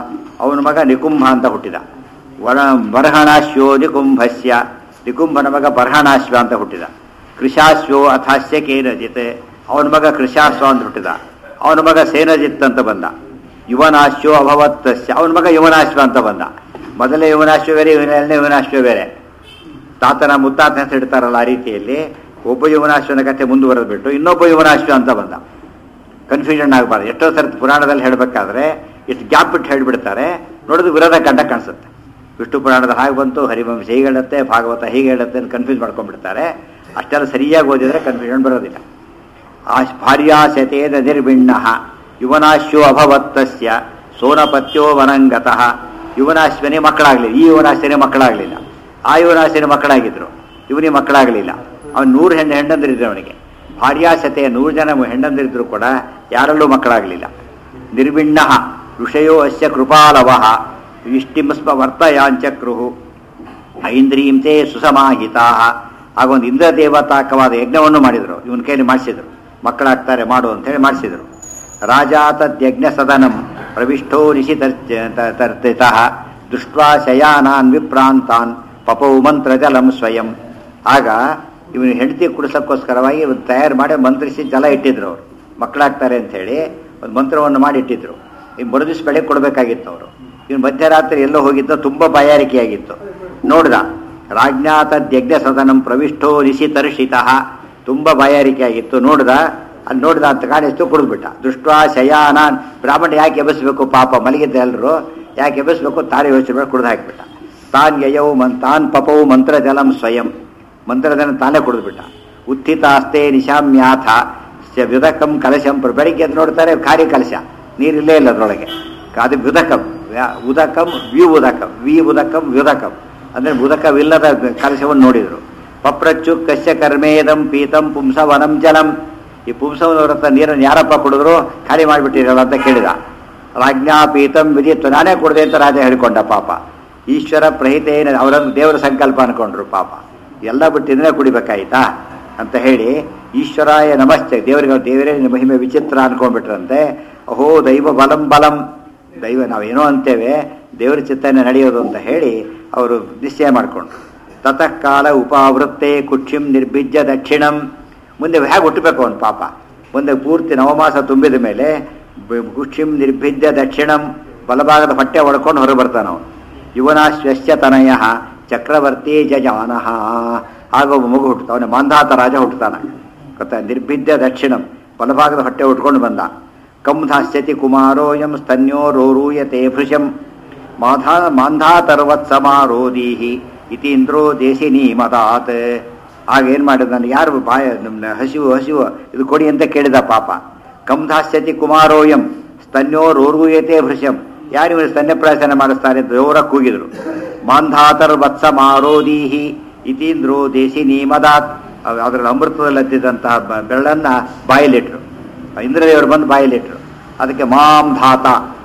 ಅವನ ಮಗ ನಿಕುಂಭ ಅಂತ ಹುಟ್ಟಿದ ವರ ಬರ್ಹಣಾಶ್ವೋ ನಿಕುಂಭಸ್ಯ ನಿಕುಂಭನ ಮಗ ಬರ್ಹಣಾಶ್ವ ಅಂತ ಹುಟ್ಟಿದ ಕೃಷಾಶ್ವೋ ಅಥಾಸ್ಯ ಕೇನಜಿತ್ ಅವನ ಮಗ ಕೃಷಾಶ್ವ ಅಂತ ಹುಟ್ಟಿದ ಅವನ ಮಗ ಸೇನಜಿತ್ ಅಂತ ಬಂದ ಯುವನಾಶ್ವೋ ಅಭವತ್ತಸ್ಯ ಅವನ ಮಗ ಯುವನಾಶ್ವ ಅಂತ ಬಂದ ಮೊದಲನೇ ಯುವನಾಶ್ವ ಬೇರೆ ಎರಡನೇ ಯುವನಾಶ್ವ ಬೇರೆ ತಾತನ ಮುತ್ತಾತ ಹೆಸರು ಇಡ್ತಾರಲ್ಲ ಆ ರೀತಿಯಲ್ಲಿ ಒಬ್ಬ ಯುವನಾಶ್ವನ ಕಥೆ ಮುಂದುವರೆದು ಬಿಟ್ಟು ಇನ್ನೊಬ್ಬ ಯುವನಾಶ್ವ ಅಂತ ಬಂದ ಕನ್ಫ್ಯೂಷನ್ ಆಗಬಾರ್ದು ಎಷ್ಟೋ ಸರ್ತಿ ಪುರಾಣದಲ್ಲಿ ಹೇಳಬೇಕಾದ್ರೆ ಇಷ್ಟು ಗ್ಯಾಪ್ ಬಿಟ್ಟು ಹೇಳಿಬಿಡ್ತಾರೆ ನೋಡಿದ್ರೆ ವಿರೋಧ ಕಂಡ ಕಾಣಿಸುತ್ತೆ ವಿಷ್ಣು ಪುರಾಣದ ಹಾಗೆ ಬಂತು ಹರಿವಂಶ ಹೀಗೆ ಹೇಳುತ್ತೆ ಭಾಗವತ ಹೀಗೆ ಹೇಳುತ್ತೆ ಅಂತ ಕನ್ಫ್ಯೂಸ್ ಮಾಡ್ಕೊಂಡ್ಬಿಡ್ತಾರೆ ಅಷ್ಟೆಲ್ಲ ಸರಿಯಾಗಿ ಓದಿದ್ರೆ ಕನ್ಫ್ಯೂಷನ್ ಬರೋದಿಲ್ಲ ಆ ಭಾರ್ಯಾಶತೇನ ನಿರ್ವಿಣ್ಣ ಯುವನಾಶ್ವೋ ಅಭವತ್ತಸ್ಯ ಸೋನಪತ್ಯೋ ವನಂಗತಃ ಯುವನಾಶ್ವನೇ ಮಕ್ಕಳಾಗಲಿಲ್ಲ ಈ ಯುವನಾಶ್ವನೇ ಮಕ್ಕಳಾಗಲಿಲ್ಲ ಆ ಯುವನಾಶ್ವನೇ ಮಕ್ಕಳಾಗಿದ್ರು ಇವನಿಗೆ ಮಕ್ಕಳಾಗಲಿಲ್ಲ ಅವನು ನೂರು ಹೆಣ್ಣು ಹೆಣ್ಣಂದಿರಿದ್ರು ಅವನಿಗೆ ಭಾರ್ಯಾಶತೆಯ ನೂರು ಜನ ಹೆಣ್ಣಂದಿರಿದ್ರು ಕೂಡ ಯಾರಲ್ಲೂ ಮಕ್ಕಳಾಗಲಿಲ್ಲ ನಿರ್ವಿಣ್ಣ ಋಷಯೋ ಅಸ್ಯ ಕೃಪಾಲವಃ ಇಷ್ಟಿಂಸ್ಮ ವರ್ತಯಾಂಚಕ್ರುಹು ಐಂದ್ರೀಂತೆ ಸುಸಮಾಹಿತಾ ಆಗ ಒಂದು ಇಂದ್ರ ದೇವತಾಕವಾದ ಯಜ್ಞವನ್ನು ಮಾಡಿದರು ಇವನ ಕೈಲಿ ಮಾಡಿಸಿದರು ಮಕ್ಕಳಾಗ್ತಾರೆ ಮಾಡು ಅಂತೇಳಿ ಮಾಡಿಸಿದರು ರಾಜ ತದ್ಯಜ್ಞ ಸದನಂ ಪ್ರವಿಷ್ಟೋ ನಿಶಿ ತರ್ತಿತ ದೃಷ್ಟ್ವಾ ಶಯಾನಾನ್ ವಿಪ್ರಾಂತಾನ್ ಪಪೌ ಮಂತ್ರ ಜಲಂ ಸ್ವಯಂ ಆಗ ಇವನು ಹೆಂಡತಿ ಕುಡಿಸೋಕ್ಕೋಸ್ಕರವಾಗಿ ಇವನು ತಯಾರು ಮಾಡಿ ಮಂತ್ರಿಸಿ ಜಲ ಇಟ್ಟಿದ್ರು ಅವರು ಮಕ್ಕಳಾಗ್ತಾರೆ ಅಂಥೇಳಿ ಒಂದು ಮಂತ್ರವನ್ನು ಮಾಡಿ ಇಟ್ಟಿದ್ರು ಈ ಮರುದಿವ್ಸ ಬೆಳಗ್ಗೆ ಕೊಡಬೇಕಾಗಿತ್ತು ಅವರು ಇವನು ಮಧ್ಯರಾತ್ರಿ ಎಲ್ಲೋ ಹೋಗಿದ್ದ ತುಂಬ ಬಾಯಾರಿಕೆಯಾಗಿತ್ತು ನೋಡ್ದ ರಾಜ್ಞಾತ ಯಜ್ಞ ಸದನಂ ಪ್ರವಿಷ್ಟೋ ನಿಶಿತರ್ಷಿತ ತುಂಬ ಬಾಯಾರಿಕೆ ಆಗಿತ್ತು ನೋಡ್ದ ಅಲ್ಲಿ ನೋಡ್ದ ಅಂತ ಕಾಣಿಸ್ತು ಕುಡಿದ್ಬಿಟ್ಟ ದುಷ್ಟ್ವಾ ಶಯಾನಾನ್ ಬ್ರಾಹ್ಮಣ ಯಾಕೆ ಎಬ್ಬಿಸ್ಬೇಕು ಪಾಪ ಮಲಗಿದ್ದ ಎಲ್ಲರೂ ಯಾಕೆ ಎಬ್ಬಿಸ್ಬೇಕು ತಾನೇ ಯೋಚನೆ ಮಾಡಿ ಕುಡ್ದು ಹಾಕಿಬಿಟ್ಟ ತಾನ್ ಯಯೌ ಮನ್ ತಾನ್ ಪಪೌ ಮಂತ್ರ ಜಲಂ ಸ್ವಯಂ ಮಂತ್ರದನ್ನು ತಾನೇ ಕುಡಿದ್ಬಿಟ್ಟ ಉತ್ಥಿತಾಸ್ತೆ ನಿಶಾಮ್ಯಾಥ ಸ ವ್ಯುದಕಂ ಕಲಶಂ ಪ್ರ- ಬೆಳಿಗ್ಗೆ ಎದ್ದು ನೋಡ್ತಾರೆ ಖಾಲಿ ಕಲಶ ನೀರಿಲ್ಲೇ ಇಲ್ಲ ಅದರೊಳಗೆ ಅದು ವ್ಯುದಕಂ ವ್ಯ- ಉದಕಂ ವಿ ಉದಕಂ ವಿ ಉದಕಂ ವ್ಯುದಕಂ ಅಂದರೆ ಉದಕವಿಲ್ಲದ ಕಲಶವನ್ನು ನೋಡಿದರು ಪಪ್ರಚ್ಚು ಕಶ್ಯ ಕರ್ಮೇದಂ ಪೀತಂ ಪುಂಸವನಂ ಜಲಂ ಈ ಪುಂಸವನವರ ಹತ್ರ ನೀರನ್ನು ಯಾರಪ್ಪ ಕುಡಿದ್ರು ಖಾಲಿ ಮಾಡಿಬಿಟ್ಟಿರಲ್ಲ ಅಂತ ಕೇಳಿದ ರಾಜ್ಞಾ ಪೀತಂ ವಿಧಿತ್ವ ನಾನೇ ಕುಡ್ದೆ ಅಂತ ರಾಜ ಹೇಳಿಕೊಂಡ ಪಾಪ ಈಶ್ವರ ಪ್ರಹಿತೇನ ಅವರನ್ನು ದೇವರ ಸಂಕಲ್ಪ ಅನ್ಕೊಂಡ್ರು ಪಾಪ ಎಲ್ಲ ಬಿಟ್ಟಿದ್ರೆ ಕುಡಿಬೇಕಾಯ್ತಾ ಅಂತ ಹೇಳಿ ಈಶ್ವರಾಯ ನಮಸ್ತೆ ದೇವರಿಗೆ ದೇವರೇ ನಿನ್ನ ಮಹಿಮೆ ವಿಚಿತ್ರ ಅನ್ಕೊಂಡ್ಬಿಟ್ರಂತೆ ಅಹೋ ದೈವ ಬಲಂ ಬಲಂ ದೈವ ನಾವೇನೋ ಅಂತೇವೆ ದೇವರ ಚಿತ್ತನೆ ನಡೆಯೋದು ಅಂತ ಹೇಳಿ ಅವರು ನಿಶ್ಚಯ ಮಾಡಿಕೊಂಡ್ರು ತತಃ ಕಾಲ ಉಪಾವೃತ್ತೆ ಕುಕ್ಷಿಂ ನಿರ್ಬಿಜ್ಯ ದಕ್ಷಿಣಂ ಮುಂದೆ ಹೇಗೆ ಹುಟ್ಟಬೇಕು ಅವನು ಪಾಪ ಮುಂದೆ ಪೂರ್ತಿ ನವಮಾಸ ತುಂಬಿದ ಮೇಲೆ ಬ- ಕುಕ್ಷಿಂ ನಿರ್ಭಿದ್ಯ ದಕ್ಷಿಣಂ ಬಲಭಾಗದ ಹೊಟ್ಟೆ ಒಡ್ಕೊಂಡು ಹೊರ ಬರ್ತಾನೆ ಅವನು ಯುವನಾಶ್ವಶ್ಯ ತನಯ ಚಕ್ರವರ್ತಿ ಜಜಾನಃ ಆಗ ಒಬ್ಬ ಮಗು ಹುಟ್ಟುತ್ತ ಅವನ ಮಾಂಧಾತ ರಾಜ ಹುಟ್ಟುತ್ತಾನೆ ಗೊತ್ತಾ ನಿರ್ಭಿದ್ಯ ದಕ್ಷಿಣಂ ಬಲಭಾಗದ ಹೊಟ್ಟೆ ಉಟ್ಕೊಂಡು ಬಂದ ಕಂ ಧಾಸ್ಯತಿ ಕುಮಾರೋಯಂ ಸ್ತನ್ಯೋ ರೋರೂಯತೆ ಭೃಶಂ ಮಾಧಾ ಮಾಂಧಾತರ್ವತ್ಸಮಾರೋದೀಹಿ ಇತೀಂದ್ರೋ ದೇಶಿನಿ ಮದಾತ್ ಆಗ ಏನು ಮಾಡಿದ ನಾನು ಯಾರು ಬಾಯ ನಮ್ಮ ಹಸಿವು ಹಸಿವು ಇದು ಕೊಡಿ ಅಂತ ಕೇಳಿದ ಪಾಪ ಕಂ ಧಾಸ್ಯತಿ ಕುಮಾರೋಯಂ ಸ್ತನ್ಯೋ ರೋರೂಯತೆ ಭೃಶಂ ಯಾರು ಇವರು ಸ್ತನ್ಯಪ್ರಾಶನ ಮಾಡಿಸ್ತಾರೆ ಅಂತ ಜೋರ ಕೂಗಿದ್ರು ಮಾಂಧಾತರ್ ವತ್ಸ ಮಾರೋದೀಹಿ ಇತೀಂದ್ರೋ ದೇಶಿನಿ ಮದಾತ್ ಅದರಲ್ಲಿ ಅಮೃತದಲ್ಲಿ ಹತ್ತಿದಂತಹ ಬ- ಬೆಳ್ಳನ್ನ ಬಾಯಲ್ಲಿಟ್ರು ಇಂದ್ರದೇವರು ಬಂದು ಬಾಯಲ್ಲಿಟ್ರು ಅದಕ್ಕೆ ಮಾಂ ಧಾತ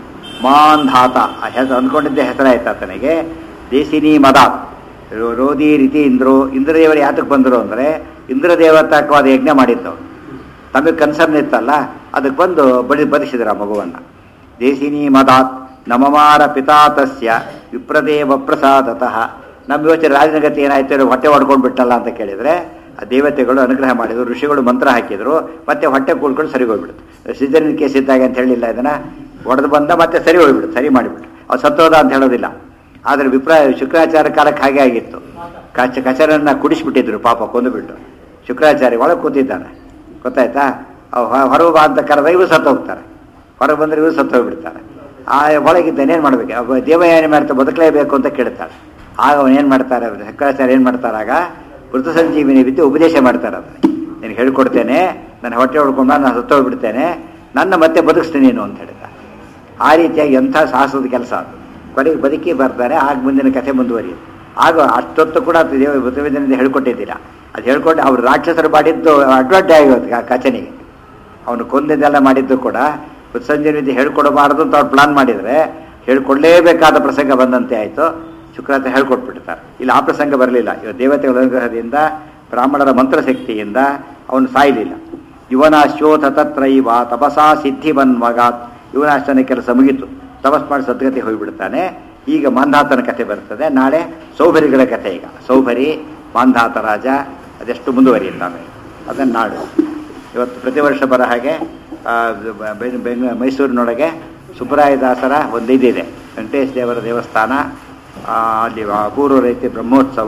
ಮಾನ್ ಧಾತ ಆ ಹೆಸರು ಅಂದ್ಕೊಂಡಿದ್ದೆ ಹೆಸರಾಯ್ತು ಆತನಿಗೆ ದೇಶಿನಿ ಮದಾತ್ ರೋ- ರೋದಿ ರೀತಿ ಇಂದ್ರು ಇಂದ್ರದೇವರು ಯಾತಕ್ಕೆ ಬಂದರು ಅಂದರೆ ಇಂದ್ರದೇವತಾಕವಾದ ಯಜ್ಞ ಮಾಡಿದ್ದವು ತಮಗೆ ಕನ್ಸರ್ನ್ ಇತ್ತಲ್ಲ ಅದಕ್ಕೆ ಬಂದು ಬಡಿ ಬದಿಸಿದ್ರು ಆ ಮಗುವನ್ನು ದೇಶಿನಿ ಮದಾತ್ ನಮಮಾರ ಪಿತಾತಸ್ಯ ವಿಪ್ರದೇವ ಪ್ರಸಾದತಃ ನಮ್ಮ ಯೋಚನೆ ರಾಜನಗತಿ ಏನಾಯ್ತು ಇವ್ರು ಹೊಟ್ಟೆ ಹೊಡ್ಕೊಂಡು ಬಿಟ್ಟಲ್ಲ ಅಂತ ಕೇಳಿದ್ರೆ ಆ ದೇವತೆಗಳು ಅನುಗ್ರಹ ಮಾಡಿದ್ರು ಋಷಿಗಳು ಮಂತ್ರ ಹಾಕಿದ್ರು ಮತ್ತೆ ಹೊಟ್ಟೆ ಕೂಡ್ಕೊಂಡು ಸರಿ ಹೋಗ್ಬಿಡುತ್ತೆ ಸಿಜರಿನ ಕೇಸ್ ಇದ್ದಾಗ ಅಂತ ಹೇಳಿಲ್ಲ ಇದನ್ನ ಹೊಡೆದು ಬಂದ ಮತ್ತೆ ಸರಿ ಹೋಗ್ಬಿಡುತ್ತೆ ಸರಿ ಮಾಡಿಬಿಟ್ಟು ಅವ್ರು ಸತ್ತೋದ ಅಂತ ಹೇಳೋದಿಲ್ಲ ಆದರೆ ವಿಪ್ರ ಶುಕ್ರಾಚಾರ್ಯ ಕಾಲಕ್ಕೆ ಹಾಗೆ ಆಗಿತ್ತು ಕಚ ಕಚರನ್ನ ಕುಡಿಸ್ಬಿಟ್ಟಿದ್ರು ಪಾಪ ಕೊಂದುಬಿಟ್ಟು ಶುಕ್ರಾಚಾರ್ಯ ಒಳಗೆ ಕೂತಿದ್ದಾನೆ ಗೊತ್ತಾಯ್ತಾ ಅವ್ ಹೊ- ಹೊರಗೆ ಬಾ ಅಂತ ಕರೆದ ಇವರು ಸತ್ತು ಹೋಗ್ತಾರೆ ಹೊರಗೆ ಬಂದರೆ ಇವರು ಸತ್ತು ಹೋಗ್ಬಿಡ್ತಾರೆ ಆ ಒಳಗಿದ್ದಾನೆ ಏನು ಮಾಡ್ಬೇಕು ಒಬ್ಬ ದೇವಯಾನಿ ಮಾಡ್ತಾ ಬದುಕಲೇಬೇಕು ಅಂತ ಕೇಳ್ತಾರೆ ಆಗ ಅವನು ಏನು ಮಾಡ್ತಾರೆ ಅವ್ರು ಶುಕ್ರಾಚಾರ್ಯ ಏನು ಮಾಡ್ತಾರೆ ಆಗ ಮೃತ ಸಂಜೀವಿನಿ ವಿದ್ಯೆ ಉಪದೇಶ ಮಾಡ್ತಾರೆ ಅದನ್ನ ನಿನಗೆ ಹೇಳ್ಕೊಡ್ತೇನೆ ನನ್ನ ಹೊಟ್ಟೆ ಹೊಡ್ಕೊಂಡು ನಾನು ಸತ್ತೋಗ್ಬಿಡ್ತೇನೆ ನನ್ನ ಮತ್ತೆ ಬದುಕಿಸ್ತೀನಿ ನೀನು ಅಂತ ಹೇಳಿದ ಆ ರೀತಿಯಾಗಿ ಎಂಥ ಸಾಹಸದ ಕೆಲಸ ಅದು ಕೊನೆಗೆ ಬದುಕಿ ಬರ್ತಾರೆ ಆಗ ಮುಂದಿನ ಕಥೆ ಮುಂದುವರಿಯುತ್ತೆ ಆಗ ಅಷ್ಟೊತ್ತು ಕೂಡ ಅದು ದೇವ ಬುದ್ಧವಿದ್ಯದಿಂದ ಹೇಳ್ಕೊಟ್ಟಿದ್ದಿಲ್ಲ ಅದು ಹೇಳ್ಕೊಂಡು ಅವ್ರು ರಾಕ್ಷಸರು ಮಾಡಿದ್ದು ಅಡ್ವಾಂಟೇಜ್ ಆಗಿತ್ತು ಆ ಕಚನಿಗೆ ಅವನು ಕೊಂದಿದ್ದೆಲ್ಲ ಮಾಡಿದ್ದು ಕೂಡ ಸಂಜೆ ವಿದ್ಯೆ ಹೇಳ್ಕೊಡಬಾರದು ಅಂತ ಅವ್ರು ಪ್ಲಾನ್ ಮಾಡಿದರೆ ಹೇಳ್ಕೊಡ್ಲೇಬೇಕಾದ ಪ್ರಸಂಗ ಬಂದಂತೆ ಆಯಿತು ಶುಕ್ರಾಚಾರ್ಯ ಹೇಳ್ಕೊಟ್ಬಿಡ್ತಾರೆ ಇಲ್ಲಿ ಆ ಪ್ರಸಂಗ ಬರಲಿಲ್ಲ ಇವ ದೇವತೆಗಳ ಅನುಗ್ರಹದಿಂದ ಬ್ರಾಹ್ಮಣರ ಮಂತ್ರಶಕ್ತಿಯಿಂದ ಅವನು ಸಾಯಲಿಲ್ಲ ಇವನಾಶ್ಯೋಥ ತತ್ರೈವ ತಪಸಾ ಸಿದ್ಧಿವನ್ ಮಗಾತ್ ಇವನಾಶನ ಕೆಲಸ ಮುಗೀತು ತಪಸ್ ಮಾಡಿ ಸದ್ಗತಿ ಹೋಗಿಬಿಡ್ತಾನೆ ಈಗ ಮಾಂಧಾತನ ಕಥೆ ಬರ್ತದೆ ನಾಳೆ ಸೌಭರಿಗಳ ಕಥೆ ಈಗ ಸೌಭರಿ ಮಾಂಧಾತ ರಾಜ ಅದೆಷ್ಟು ಮುಂದುವರಿಯುತ್ತಾನೆ ಅದನ್ನು ನಾಡು ಇವತ್ತು ಪ್ರತಿ ವರ್ಷ ಬರೋ ಹಾಗೆ ಆ, ಬೆ- ಬೆ- ಬೆಂಗ ಮೈಸೂರಿನೊಳಗೆ ಸುಬ್ರಾಯದಾಸರ ಒಂದು ಇದಿದೆ ವೆಂಕಟೇಶ ದೇವರ ದೇವಸ್ಥಾನ ಆ, ಅಲ್ಲಿ ಅಪೂರ್ವ ರೀತಿ ಬ್ರಹ್ಮೋತ್ಸವ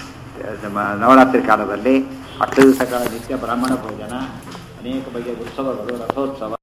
ನಮ್ಮ ನವರಾತ್ರಿ ಕಾಲದಲ್ಲಿ ಹತ್ತು ದಿವಸಗಳ ನಿತ್ಯ ಬ್ರಾಹ್ಮಣ ಭೋಜನ ಅನೇಕ ಬಗೆಯ ಉತ್ಸವಗಳು ರಥೋತ್ಸವ